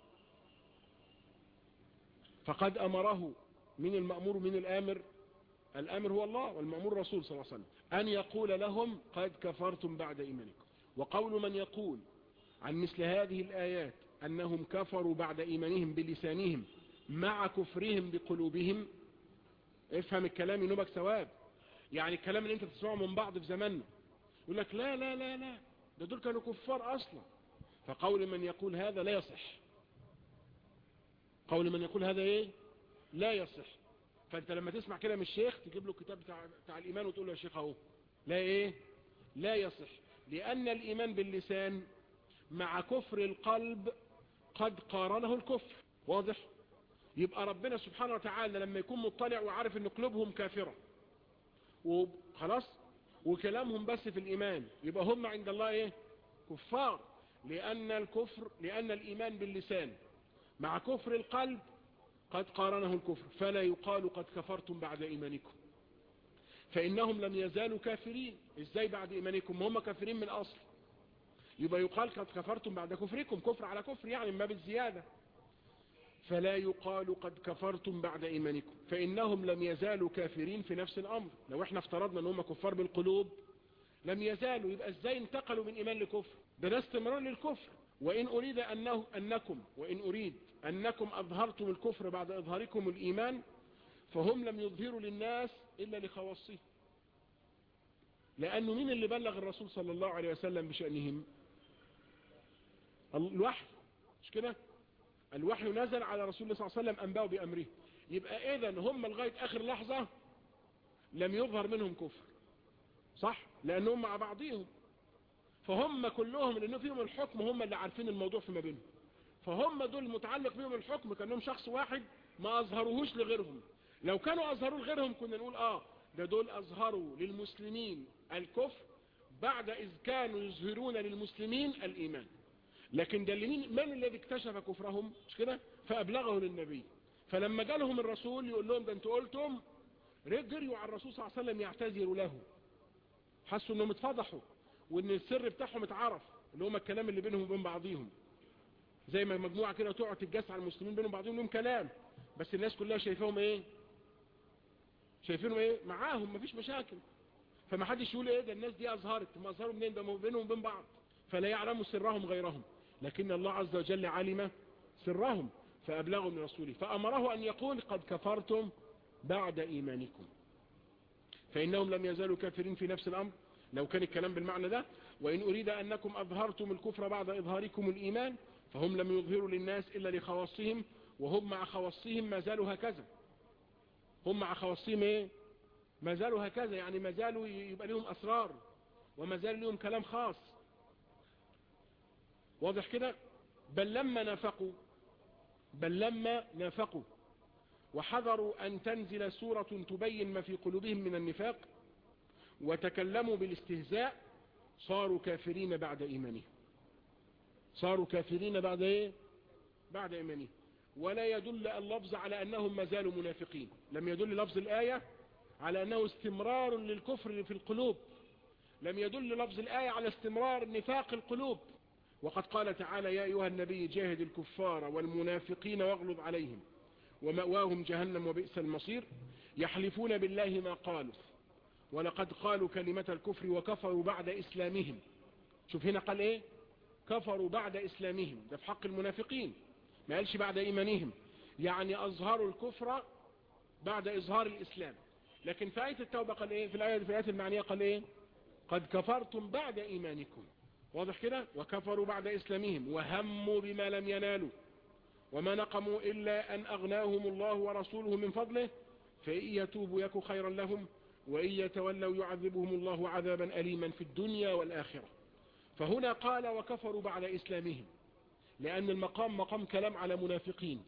فقد أمره من المأمور من الآمر الأمر هو الله والمأمور رسول صلى الله عليه وسلم أن يقول لهم قد كفرتم بعد إيمانكم وقول من يقول عن مثل هذه الآيات أنهم كفروا بعد إيمانهم بلسانهم مع كفرهم بقلوبهم افهم الكلام ينوبك ثواب يعني الكلام اللي انت تسمعه من بعض في زماننا يقول لك لا لا لا لا ده دول كانوا كفار أصلا فقول من يقول هذا لا يصح قول من يقول هذا ايه لا يصح فانت لما تسمع كده من الشيخ تجيب له الكتاب بتاع, بتاع الايمان وتقول له يا شيخ اهو لا ايه لا يصح لان الايمان باللسان مع كفر القلب قد قارنه الكفر واضح يبقى ربنا سبحانه وتعالى لما يكون مطلع وعارف ان قلوبهم كافرة وخلاص وكلامهم بس في الايمان يبقى هم عند الله ايه كفار لان الكفر لان الايمان باللسان مع كفر القلب قد قارنه الكفر فلا يقال قد كفرتم بعد إيمانكم فإنهم لم يزالوا كافرين إزاي بعد إيمانكم هم كافرين من أصل يبقى يقال قد كفرتم بعد كفركم كفر على كفر يعني ما بالزيادة فلا يقال قد كفرتم بعد إيمانكم فإنهم لم يزالوا كافرين في نفس الأمر لو احنا افترضنا أنهم كفار بالقلوب لم يزالوا يبقى ازاي انتقلوا من إيمان لكفر ده ده استمرار للكفر وإن أريد أنه أنكم وإن أريد أنكم أظهرتم الكفر بعد إظهاركم الإيمان فهم لم يظهروا للناس إلا لخواصه لأنه مين اللي بلغ الرسول صلى الله عليه وسلم بشأنهم الوحي مش كده الوحي نزل على رسول الله صلى الله عليه وسلم أنباء بأمره يبقى إذا هم لغاية آخر لحظة لم يظهر منهم كفر صح لأنهم مع بعضهم فهم كلهم لأنه فيهم الحكم هم اللي عارفين الموضوع فيما بينهم فهم دول متعلق بهم الحكم كأنهم شخص واحد ما أظهروهوش لغيرهم لو كانوا أظهروا لغيرهم كنا نقول آه ده دول أظهروا للمسلمين الكفر بعد إذ كانوا يظهرون للمسلمين الإيمان لكن ده من, من الذي اكتشف كفرهم مش كده فأبلغه للنبي فلما جالهم الرسول يقول لهم ده انتوا قلتم رجروا على الرسول صلى الله عليه وسلم يعتذروا له حسوا انهم اتفضحوا وان السر بتاعهم اتعرف اللي هم الكلام اللي بينهم وبين بعضيهم زي ما مجموعة كده تقعد تتجس على المسلمين بينهم بعضهم لهم كلام بس الناس كلها شايفاهم ايه شايفينهم ايه معاهم مفيش مشاكل فما حدش يقول ايه ده الناس دي اظهرت ما اظهروا منين ده بينهم وبين بعض فلا يعلموا سرهم غيرهم لكن الله عز وجل علم سرهم فأبلغوا من رسوله فأمره أن يقول قد كفرتم بعد إيمانكم فإنهم لم يزالوا كافرين في نفس الأمر لو كان الكلام بالمعنى ده وإن أريد أنكم أظهرتم الكفر بعد إظهاركم الإيمان فهم لم يظهروا للناس إلا لخواصهم وهم مع خواصهم ما زالوا هكذا هم مع خواصهم إيه ما زالوا هكذا يعني ما زالوا يبقى لهم أسرار وما زال لهم كلام خاص واضح كده بل لما نافقوا بل لما نافقوا وحذروا أن تنزل سورة تبين ما في قلوبهم من النفاق وتكلموا بالاستهزاء صاروا كافرين بعد إيمانهم صاروا كافرين بعد إيه؟ بعد إيمانهم ولا يدل اللفظ على أنهم ما زالوا منافقين لم يدل لفظ الآية على أنه استمرار للكفر في القلوب لم يدل لفظ الآية على استمرار نفاق القلوب وقد قال تعالى يا أيها النبي جاهد الكفار والمنافقين واغلظ عليهم ومأواهم جهنم وبئس المصير يحلفون بالله ما قالوا ولقد قالوا كلمة الكفر وكفروا بعد إسلامهم شوف هنا قال إيه كفروا بعد إسلامهم ده في حق المنافقين ما قالش بعد إيمانهم يعني أظهروا الكفر بعد إظهار الإسلام لكن في آية التوبة قال إيه في الآية في الآية المعنية قال إيه قد كفرتم بعد إيمانكم واضح كده وكفروا بعد إسلامهم وهموا بما لم ينالوا وما نقموا إلا أن أغناهم الله ورسوله من فضله فإن يتوبوا يكو خيرا لهم وإن يتولوا يعذبهم الله عذابا أليما في الدنيا والآخرة فهنا قال وكفروا بعد إسلامهم لأن المقام مقام كلام على منافقين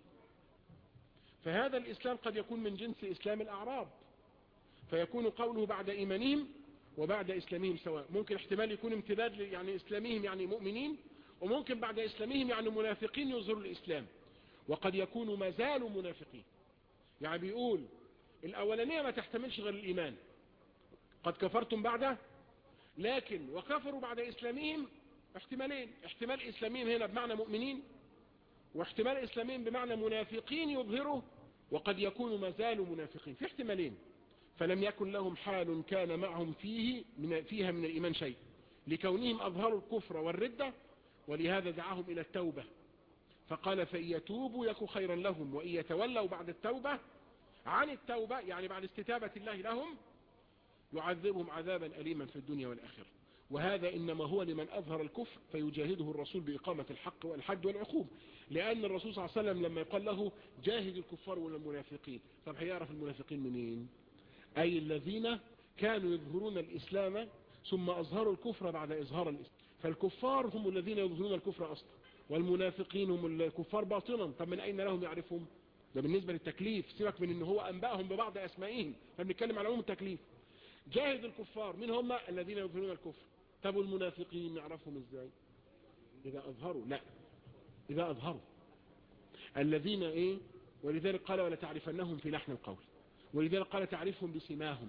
فهذا الإسلام قد يكون من جنس إسلام الأعراب فيكون قوله بعد إيمانهم وبعد إسلامهم سواء ممكن احتمال يكون امتداد يعني إسلامهم يعني مؤمنين وممكن بعد إسلامهم يعني منافقين يظهروا الإسلام وقد يكونوا ما زالوا منافقين يعني بيقول الأولانية ما تحتملش غير الإيمان قد كفرتم بعده لكن وكفروا بعد إسلامهم احتمالين احتمال إسلامهم هنا بمعنى مؤمنين واحتمال إسلامهم بمعنى منافقين يظهروا وقد يكونوا ما زالوا منافقين في احتمالين فلم يكن لهم حال كان معهم فيه من فيها من الإيمان شيء لكونهم أظهروا الكفر والردة ولهذا دعاهم إلى التوبة فقال فإن يتوبوا يكو خيرا لهم وإن يتولوا بعد التوبة عن التوبة يعني بعد استتابة الله لهم يعذبهم عذابا أليما في الدنيا والآخرة وهذا إنما هو لمن أظهر الكفر فيجاهده الرسول بإقامة الحق والحد والعقوب لأن الرسول صلى الله عليه وسلم لما يقال له جاهد الكفار والمنافقين طب هيعرف المنافقين منين أي الذين كانوا يظهرون الإسلام ثم أظهروا الكفر بعد إظهار الإسلام فالكفار هم الذين يظهرون الكفر أصلا والمنافقين هم الكفار باطنا طب من أين لهم يعرفهم ده بالنسبة للتكليف سيبك من ان هو أنبأهم ببعض أسمائهم فبنتكلم على عموم التكليف جاهد الكفار من هم الذين يظهرون الكفر طب المنافقين نعرفهم ازاي إذا أظهروا لا إذا أظهروا الذين إيه ولذلك قال ولا تعرفنهم في لحن القول ولذلك قال تعرفهم بسماهم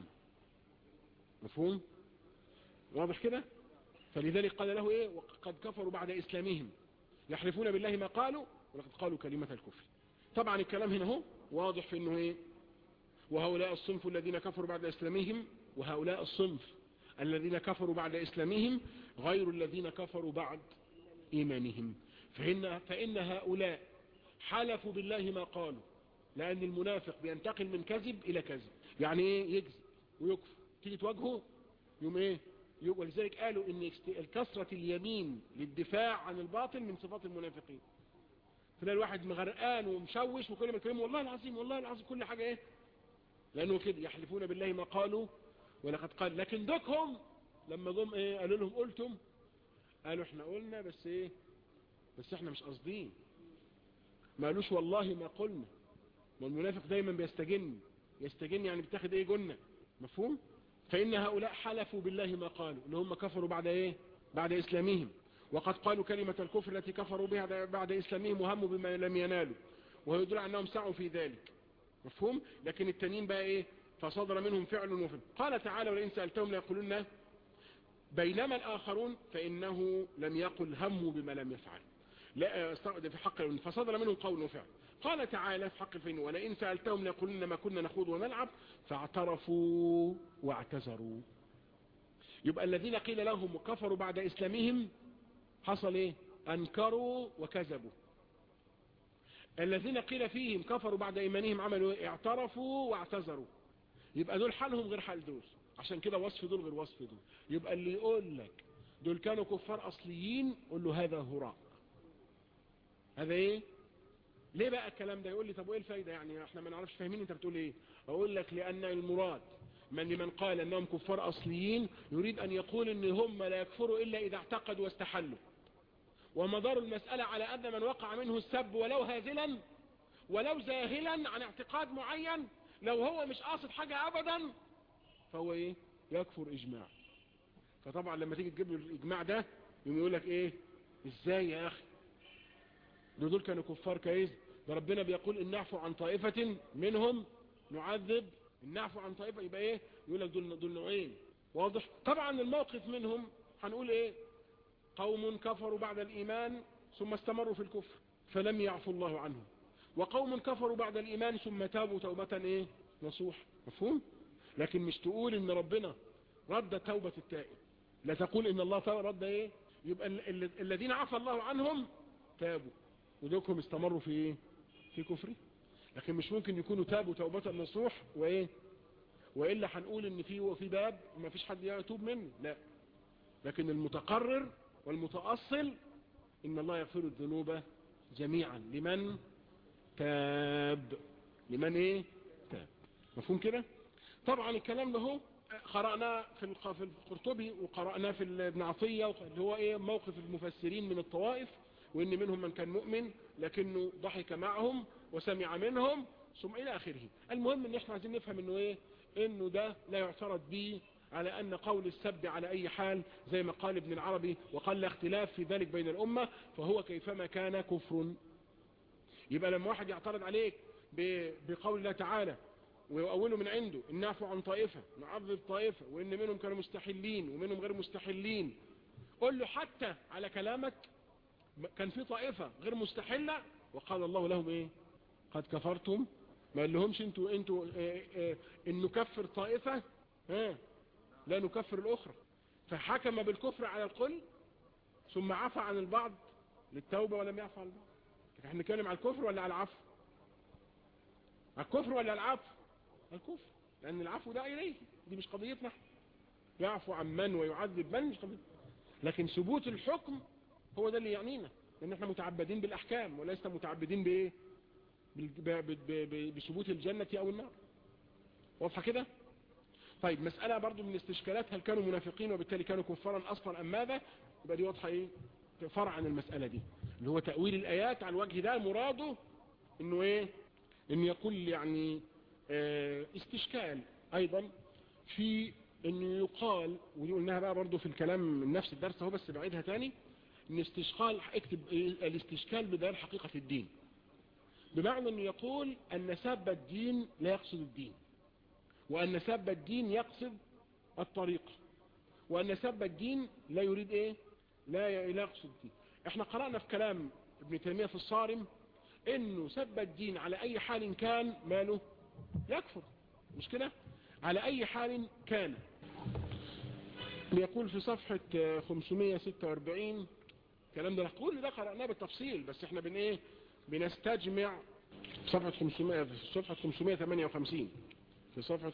مفهوم واضح كده فلذلك قال له ايه وقد كفروا بعد اسلامهم يحلفون بالله ما قالوا ولقد قالوا كلمة الكفر طبعا الكلام هنا هو واضح في انه ايه وهؤلاء الصنف الذين كفروا بعد اسلامهم وهؤلاء الصنف الذين كفروا بعد اسلامهم غير الذين كفروا بعد ايمانهم فإن, فإن هؤلاء حلفوا بالله ما قالوا لأن المنافق بينتقل من كذب إلى كذب يعني إيه يكذب ويكفر تيجي تواجهه يوم إيه ولذلك قالوا إن كثرة اليمين للدفاع عن الباطل من صفات المنافقين تلاقي الواحد مغرقان ومشوش وكل ما يكلمه والله العظيم والله العظيم كل حاجة إيه لأنه كده يحلفون بالله ما قالوا ولقد قال لكن دوكهم لما جم إيه قالوا لهم قلتم قالوا احنا قلنا بس إيه بس احنا مش قاصدين ما قالوش والله ما قلنا والمنافق دايما بيستجن يستجن يعني بتاخد ايه جنة مفهوم فإن هؤلاء حلفوا بالله ما قالوا اللي هم كفروا بعد ايه بعد إسلامهم وقد قالوا كلمة الكفر التي كفروا بها بعد إسلامهم وهموا بما لم ينالوا وهو يدل أنهم سعوا في ذلك مفهوم لكن التانيين بقى ايه فصدر منهم فعل وفعل قال تعالى ولئن سألتهم ليقولون بينما الآخرون فإنه لم يقل هموا بما لم يفعل لا في حق فصدر منهم قول وفعل قال تعالى في حق الفين ولئن سألتهم ليقولن ما كنا نخوض ونلعب فاعترفوا واعتذروا يبقى الذين قيل لهم كفروا بعد إسلامهم حصل ايه أنكروا وكذبوا الذين قيل فيهم كفروا بعد إيمانهم عملوا ايه اعترفوا واعتذروا يبقى دول حالهم غير حال دول عشان كده وصف دول غير وصف دول يبقى اللي يقول لك دول كانوا كفار أصليين قول له هذا هراء هذا ايه ليه بقى الكلام ده يقول لي طب وايه الفايدة يعني احنا ما نعرفش فاهمين انت بتقول ايه اقول لك لان المراد من لمن قال أنهم كفار أصليين يريد أن يقول أن هم لا يكفروا إلا إذا اعتقدوا واستحلوا ومدار المسألة على أن من وقع منه السب ولو هازلا ولو زاهلا عن اعتقاد معين لو هو مش قاصد حاجة أبدا فهو إيه يكفر إجماع فطبعا لما تيجي تجيب له الإجماع ده يقوم يقول لك إيه إزاي يا أخي دول, دول كانوا كفار كايز ده ربنا بيقول إن نعفو عن طائفة منهم نعذب إن نعفو عن طائفة يبقى إيه يقول لك دول, دول نوعين واضح طبعا الموقف منهم هنقول إيه قوم كفروا بعد الإيمان ثم استمروا في الكفر فلم يعفو الله عنهم وقوم كفروا بعد الإيمان ثم تابوا توبة إيه نصوح مفهوم لكن مش تقول إن ربنا رد توبة التائب لا تقول إن الله رد إيه يبقى الذين عفى الله عنهم تابوا ودوكهم استمروا في إيه في كفره لكن مش ممكن يكونوا تابوا توبة نصوح وإيه وإلا هنقول إن في في باب ما فيش حد يتوب منه لا لكن المتقرر والمتأصل إن الله يغفر الذنوب جميعا لمن تاب لمن ايه تاب مفهوم كده طبعا الكلام ده هو قرأناه في في القرطبي وقرأناه في ابن عطية اللي هو ايه موقف المفسرين من الطوائف وان منهم من كان مؤمن لكنه ضحك معهم وسمع منهم ثم الى اخره المهم ان احنا عايزين نفهم انه ايه انه ده لا يعترض به على أن قول السب على أي حال زي ما قال ابن العربي وقال لا اختلاف في ذلك بين الأمة فهو كيفما كان كفر يبقى لما واحد يعترض عليك بقول الله تعالى ويؤوله من عنده إن نعفو عن طائفة نعذب طائفة وإن منهم كانوا مستحلين ومنهم غير مستحلين قل له حتى على كلامك كان في طائفة غير مستحلة وقال الله لهم إيه قد كفرتم ما قال لهمش انتوا انتوا اه اه ان نكفر طائفة ها لا نكفر الأخرى فحكم بالكفر على الكل ثم عفى عن البعض للتوبة ولم يعفى عن البعض احنا نتكلم على الكفر ولا على العفو على الكفر ولا على العفو الكفر لأن العفو ده إليه دي مش قضيتنا يعفو عن من ويعذب من مش قضيتنا لكن ثبوت الحكم هو ده اللي يعنينا لأن احنا متعبدين بالأحكام ولسنا متعبدين بإيه بثبوت الجنة أو النار واضحة كده طيب مسألة برضو من الاستشكالات هل كانوا منافقين وبالتالي كانوا كفارا أصلا أم ماذا يبقى دي واضحة إيه فرع عن المسألة دي اللي هو تأويل الآيات على الوجه ده مراده إنه إيه إنه يقول يعني اه استشكال أيضا في إنه يقال ودي قلناها بقى برضو في الكلام من نفس الدرس اهو بس بعيدها تاني إن استشكال اكتب إيه الاستشكال بدل حقيقة الدين بمعنى إنه يقول أن سب الدين لا يقصد الدين وأن سب الدين يقصد الطريقة وأن سب الدين لا يريد إيه لا يقصد الدين احنا قرأنا في كلام ابن تيمية في الصارم انه سب الدين على اي حال كان ماله يكفر مش كده على اي حال كان يقول في صفحة 546 الكلام ده كل ده قرأناه بالتفصيل بس احنا بن ايه بنستجمع صفحة 500 في صفحة 558 في صفحة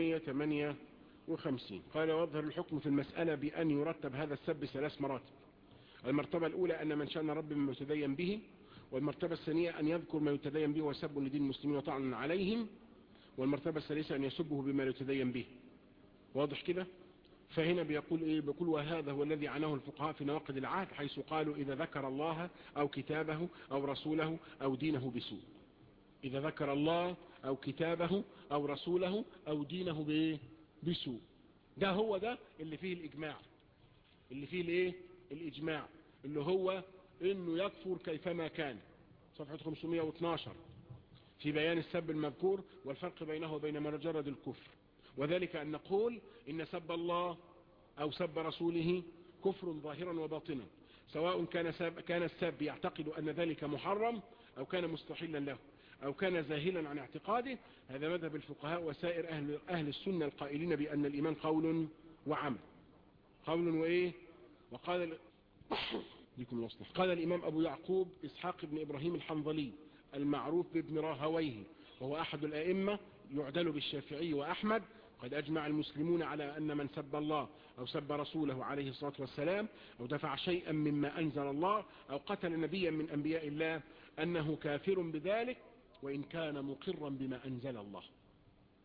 558 قال واظهر الحكم في المسألة بأن يرتب هذا السب ثلاث مراتب المرتبة الأولى أن من شأن رب مما يتدين به والمرتبة الثانية أن يذكر ما يتدين به وسب لدين المسلمين وطعنا عليهم والمرتبة الثالثة أن يسبه بما يتدين به واضح كده فهنا بيقول إيه بيقول وهذا هو الذي عناه الفقهاء في نواقض العهد حيث قالوا إذا ذكر الله أو كتابه أو رسوله أو دينه بسوء إذا ذكر الله أو كتابه أو رسوله أو دينه بإيه بسوء ده هو ده اللي فيه الإجماع اللي فيه الإيه الإجماع اللي هو إنه يكفر كيفما كان صفحة 512 في بيان السب المذكور والفرق بينه وبين مجرد الكفر وذلك أن نقول إن سب الله أو سب رسوله كفر ظاهرا وباطنا سواء كان سب كان السب يعتقد أن ذلك محرم أو كان مستحلا له أو كان زاهلا عن اعتقاده هذا مذهب الفقهاء وسائر أهل, أهل السنة القائلين بأن الإيمان قول وعمل قول وإيه وقال ديكم الوصلح قال الإمام أبو يعقوب إسحاق بن إبراهيم الحنظلي المعروف بابن راهويه وهو أحد الأئمة يعدل بالشافعي وأحمد قد أجمع المسلمون على أن من سب الله أو سب رسوله عليه الصلاة والسلام أو دفع شيئا مما أنزل الله أو قتل نبيا من أنبياء الله أنه كافر بذلك وإن كان مقرا بما أنزل الله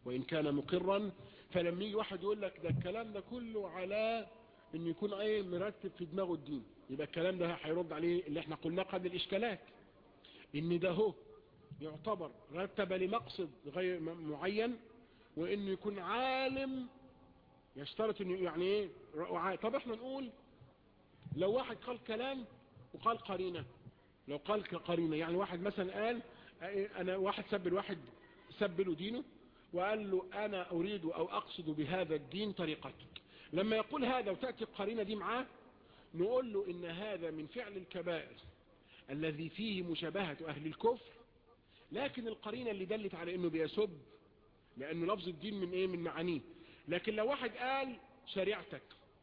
وإن كان مقرا فلما يجي واحد يقول لك ده الكلام ده كله على ان يكون ايه مرتب في دماغه الدين يبقى الكلام ده هيرد عليه اللي احنا قلناه قبل الاشكالات ان ده هو يعتبر رتب لمقصد غير معين وانه يكون عالم يشترط انه يعني ايه طب احنا نقول لو واحد قال كلام وقال قرينة لو قال قرينة يعني واحد مثلا قال انا واحد سب الواحد سب له دينه وقال له انا اريد او اقصد بهذا الدين طريقتك لما يقول هذا وتأتي القرينة دي معاه نقول له ان هذا من فعل الكبائر الذي فيه مشابهة اهل الكفر لكن القرينة اللي دلت على انه بيسب لانه لفظ الدين من ايه من معانيه لكن لو واحد قال شريعتك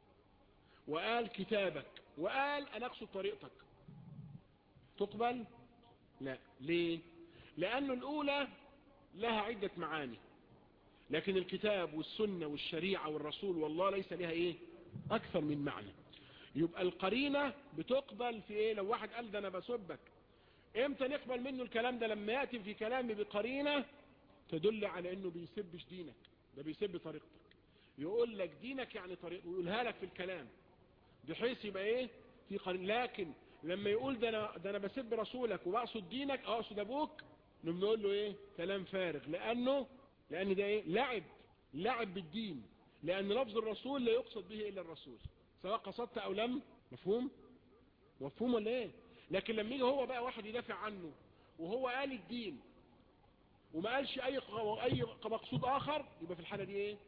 وقال كتابك وقال انا اقصد طريقتك تقبل لا ليه لانه الاولى لها عدة معاني لكن الكتاب والسنة والشريعة والرسول والله ليس لها ايه اكثر من معنى يبقى القرينة بتقبل في ايه لو واحد قال ده انا بسبك امتى نقبل منه الكلام ده لما يأتي في كلامي بقرينة تدل على انه بيسبش دينك ده بيسب طريقتك يقول لك دينك يعني طريق ويقولها لك في الكلام بحيث يبقى ايه في قرين لكن لما يقول ده انا ده انا بسب رسولك وبقصد دينك او اقصد ابوك نقول له ايه كلام فارغ لانه لان ده ايه لعب لعب بالدين لان لفظ الرسول لا يقصد به الا الرسول سواء قصدت او لم مفهوم مفهوم ولا ايه لكن لما يجي هو بقى واحد يدافع عنه وهو قال الدين وما قالش اي اي مقصود اخر يبقى في الحالة دي ايه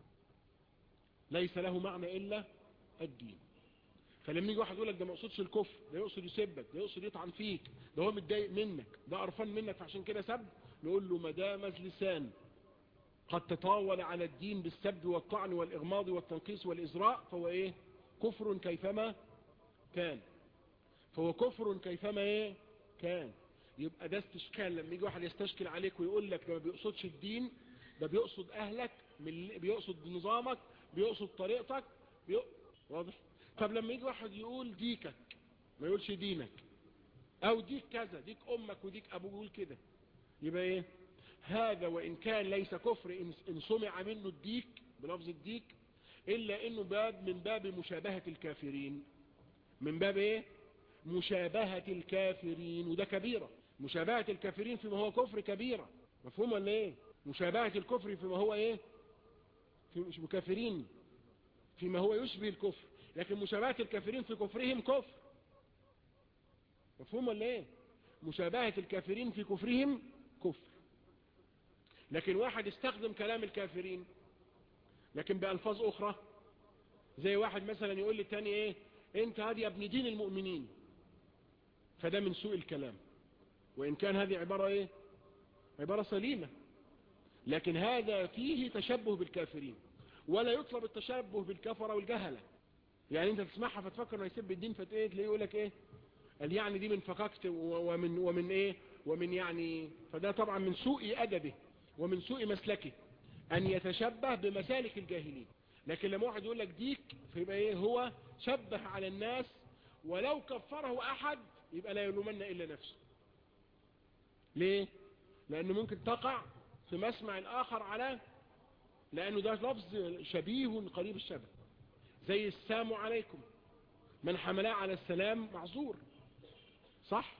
ليس له معنى الا الدين فلما يجي واحد يقول لك ده ما يقصدش الكفر ده يقصد يسبك ده يقصد يطعن فيك ده هو متضايق منك ده قرفان منك فعشان كده سب نقول له ما دام لسان قد تطاول على الدين بالسب والطعن والإغماض والتنقيص والإزراء فهو إيه كفر كيفما كان فهو كفر كيفما إيه كان يبقى ده استشكال لما يجي واحد يستشكل عليك ويقول لك ده ما بيقصدش الدين ده بيقصد أهلك بيقصد نظامك بيقصد طريقتك بيق... واضح طب لما يجي واحد يقول ديكك ما يقولش دينك او ديك كذا ديك امك وديك ابوك يقول كده يبقى ايه هذا وان كان ليس كفر ان سمع منه الديك بلفظ الديك الا انه باب من باب مشابهة الكافرين من باب ايه مشابهة الكافرين وده كبيرة مشابهة الكافرين فيما هو كفر كبيرة مفهوم ولا ايه مشابهة الكفر فيما هو ايه في كافرين فيما هو يشبه الكفر لكن مشابهة الكافرين في كفرهم كفر مفهوم ولا ايه مشابهة الكافرين في كفرهم كفر لكن واحد استخدم كلام الكافرين لكن بألفاظ أخرى زي واحد مثلا يقول للتاني ايه انت هذه ابن دين المؤمنين فده من سوء الكلام وإن كان هذه عبارة ايه عبارة سليمة لكن هذا فيه تشبه بالكافرين ولا يطلب التشبه بالكفرة والجهلة يعني انت تسمعها فتفكر انه يسب الدين فت ايه تلاقيه يقول لك ايه قال يعني دي من فككت ومن ومن ايه ومن يعني فده طبعا من سوء ادبه ومن سوء مسلكه ان يتشبه بمسالك الجاهلين لكن لما واحد يقول لك ديك فيبقى ايه هو شبه على الناس ولو كفره احد يبقى لا يلومن الا نفسه ليه لانه ممكن تقع في مسمع الاخر على لانه ده لفظ شبيه قريب الشبه زي السلام عليكم من حملها على السلام معذور صح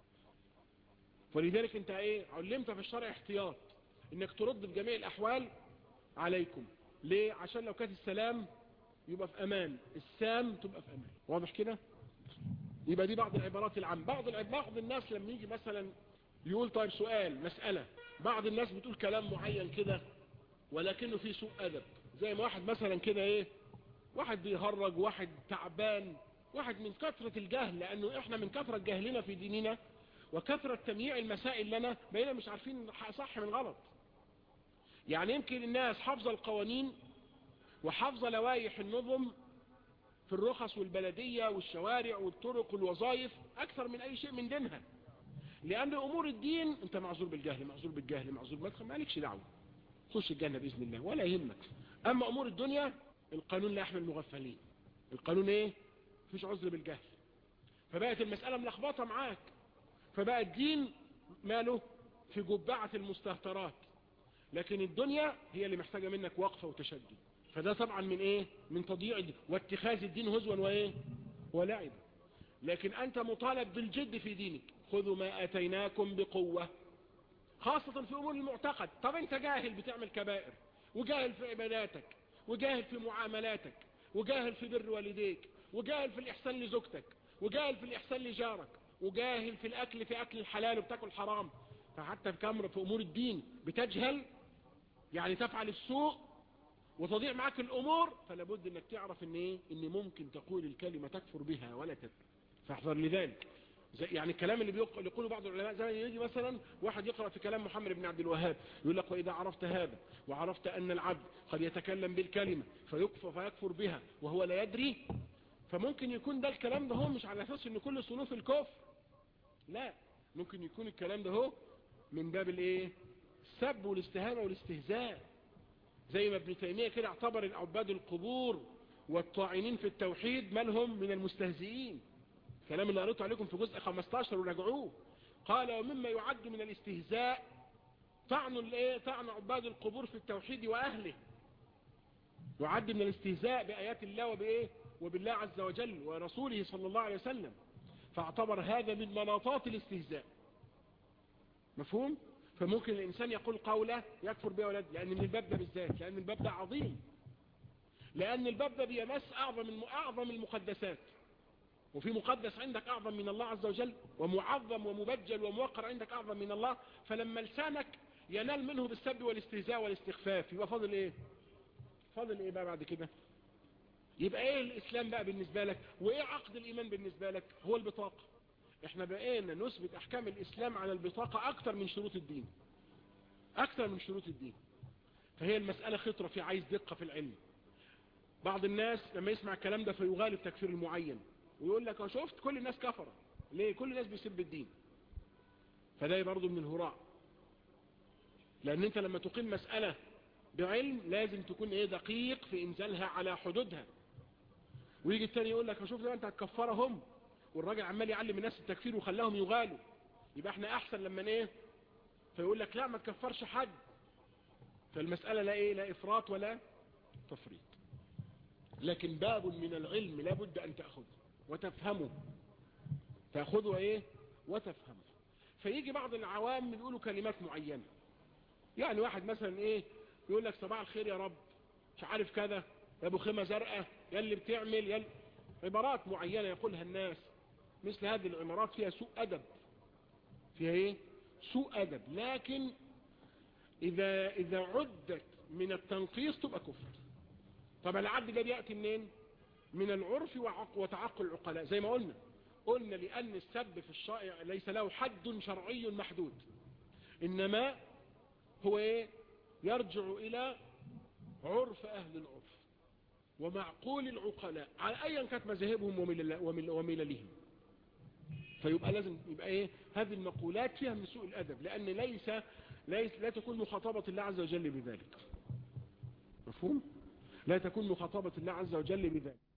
ولذلك انت ايه علمت في الشرع احتياط انك ترد في جميع الاحوال عليكم ليه عشان لو كانت السلام يبقى في امان السام تبقى في امان واضح كده يبقى دي بعض العبارات العامة بعض بعض الناس لما يجي مثلا يقول طيب سؤال مسألة بعض الناس بتقول كلام معين كده ولكنه فيه سوء ادب زي ما واحد مثلا كده ايه واحد بيهرج واحد تعبان واحد من كثرة الجهل لانه احنا من كثرة جهلنا في ديننا وكثرة تمييع المسائل لنا بقينا مش عارفين صح من غلط يعني يمكن الناس حافظة القوانين وحافظة لوائح النظم في الرخص والبلدية والشوارع والطرق والوظائف اكثر من اي شيء من دينها لان امور الدين انت معذور بالجهل معذور بالجهل معذور بالجهل مالكش دعوه خش الجنة باذن الله ولا يهمك اما امور الدنيا القانون لا يحمل مغفلين القانون ايه مفيش عذر بالجهل فبقت المسألة ملخبطة معاك فبقى الدين ماله في جبعة المستهترات لكن الدنيا هي اللي محتاجة منك وقفة وتشدي فده طبعا من ايه من تضييع الدين واتخاذ الدين هزوا وايه ولعبا لكن انت مطالب بالجد في دينك خذوا ما اتيناكم بقوة خاصة في امور المعتقد طب انت جاهل بتعمل كبائر وجاهل في عباداتك وجاهل في معاملاتك وجاهل في بر والديك وجاهل في الاحسان لزوجتك وجاهل في الاحسان لجارك وجاهل في الاكل في اكل الحلال وبتاكل حرام فحتى في كمر في امور الدين بتجهل يعني تفعل السوء وتضيع معك الامور فلا بد انك تعرف ان ايه ان ممكن تقول الكلمة تكفر بها ولا تكفر فاحذر لذلك زي يعني الكلام اللي بيقول بعض العلماء زي يجي مثلا واحد يقرأ في كلام محمد بن عبد الوهاب يقول لك وإذا عرفت هذا وعرفت أن العبد قد يتكلم بالكلمة فيكفر, فيكفر بها وهو لا يدري فممكن يكون ده الكلام ده هو مش على أساس أن كل صنوف الكفر لا ممكن يكون الكلام ده هو من باب الايه السب والاستهانة والاستهزاء زي ما ابن تيمية كده اعتبر العباد القبور والطاعنين في التوحيد مالهم من المستهزئين الكلام اللي قريته عليكم في جزء 15 وراجعوه قال ومما يعد من الاستهزاء طعن الايه طعن عباد القبور في التوحيد واهله يعد من الاستهزاء بايات الله وبايه وبالله عز وجل ورسوله صلى الله عليه وسلم فاعتبر هذا من مناطات الاستهزاء مفهوم فممكن الانسان يقول قوله يكفر بها ولد لان من الباب ده بالذات لان الباب ده عظيم لان الباب ده بيمس اعظم اعظم المقدسات وفي مقدس عندك أعظم من الله عز وجل ومعظم ومبجل وموقر عندك أعظم من الله فلما لسانك ينال منه بالسب والاستهزاء والاستخفاف يبقى فاضل ايه فاضل ايه بقى بعد كده يبقى ايه الاسلام بقى بالنسبة لك وايه عقد الايمان بالنسبة لك هو البطاقة احنا بقينا نثبت احكام الاسلام على البطاقة اكتر من شروط الدين اكتر من شروط الدين فهي المسألة خطرة في عايز دقة في العلم بعض الناس لما يسمع الكلام ده فيغالب تكفير المعين ويقول لك شفت كل الناس كفرة ليه كل الناس بيسب الدين فده برضه من الهراء لان انت لما تقيم مسألة بعلم لازم تكون ايه دقيق في انزالها على حدودها ويجي التاني يقول لك شوف ده انت هتكفرهم والراجل عمال يعلم الناس التكفير وخلاهم يغالوا يبقى احنا احسن لما ايه فيقول لك لا ما تكفرش حد فالمسألة لا ايه لا افراط ولا تفريط لكن باب من العلم لابد ان تأخذه وتفهمه تأخذه ايه وتفهمه فيجي بعض العوام يقولوا كلمات معينة يعني واحد مثلا ايه يقول لك صباح الخير يا رب مش عارف كذا يا ابو خيمة زرقاء يا اللي بتعمل يا عبارات معينة يقولها الناس مثل هذه العبارات فيها سوء أدب فيها ايه سوء أدب لكن إذا, إذا عدت من التنقيص تبقى كفر طب العد ده بيأتي منين من العرف وتعقل العقلاء زي ما قلنا قلنا لأن السب في الشائع ليس له حد شرعي محدود إنما هو إيه يرجع إلى عرف أهل العرف ومعقول العقلاء على أيا كانت مذاهبهم ومللهم فيبقى لازم يبقى ايه هذه المقولات فيها من سوء الادب لان ليس, ليس لا تكون مخاطبة الله عز وجل بذلك مفهوم لا تكون مخاطبة الله عز وجل بذلك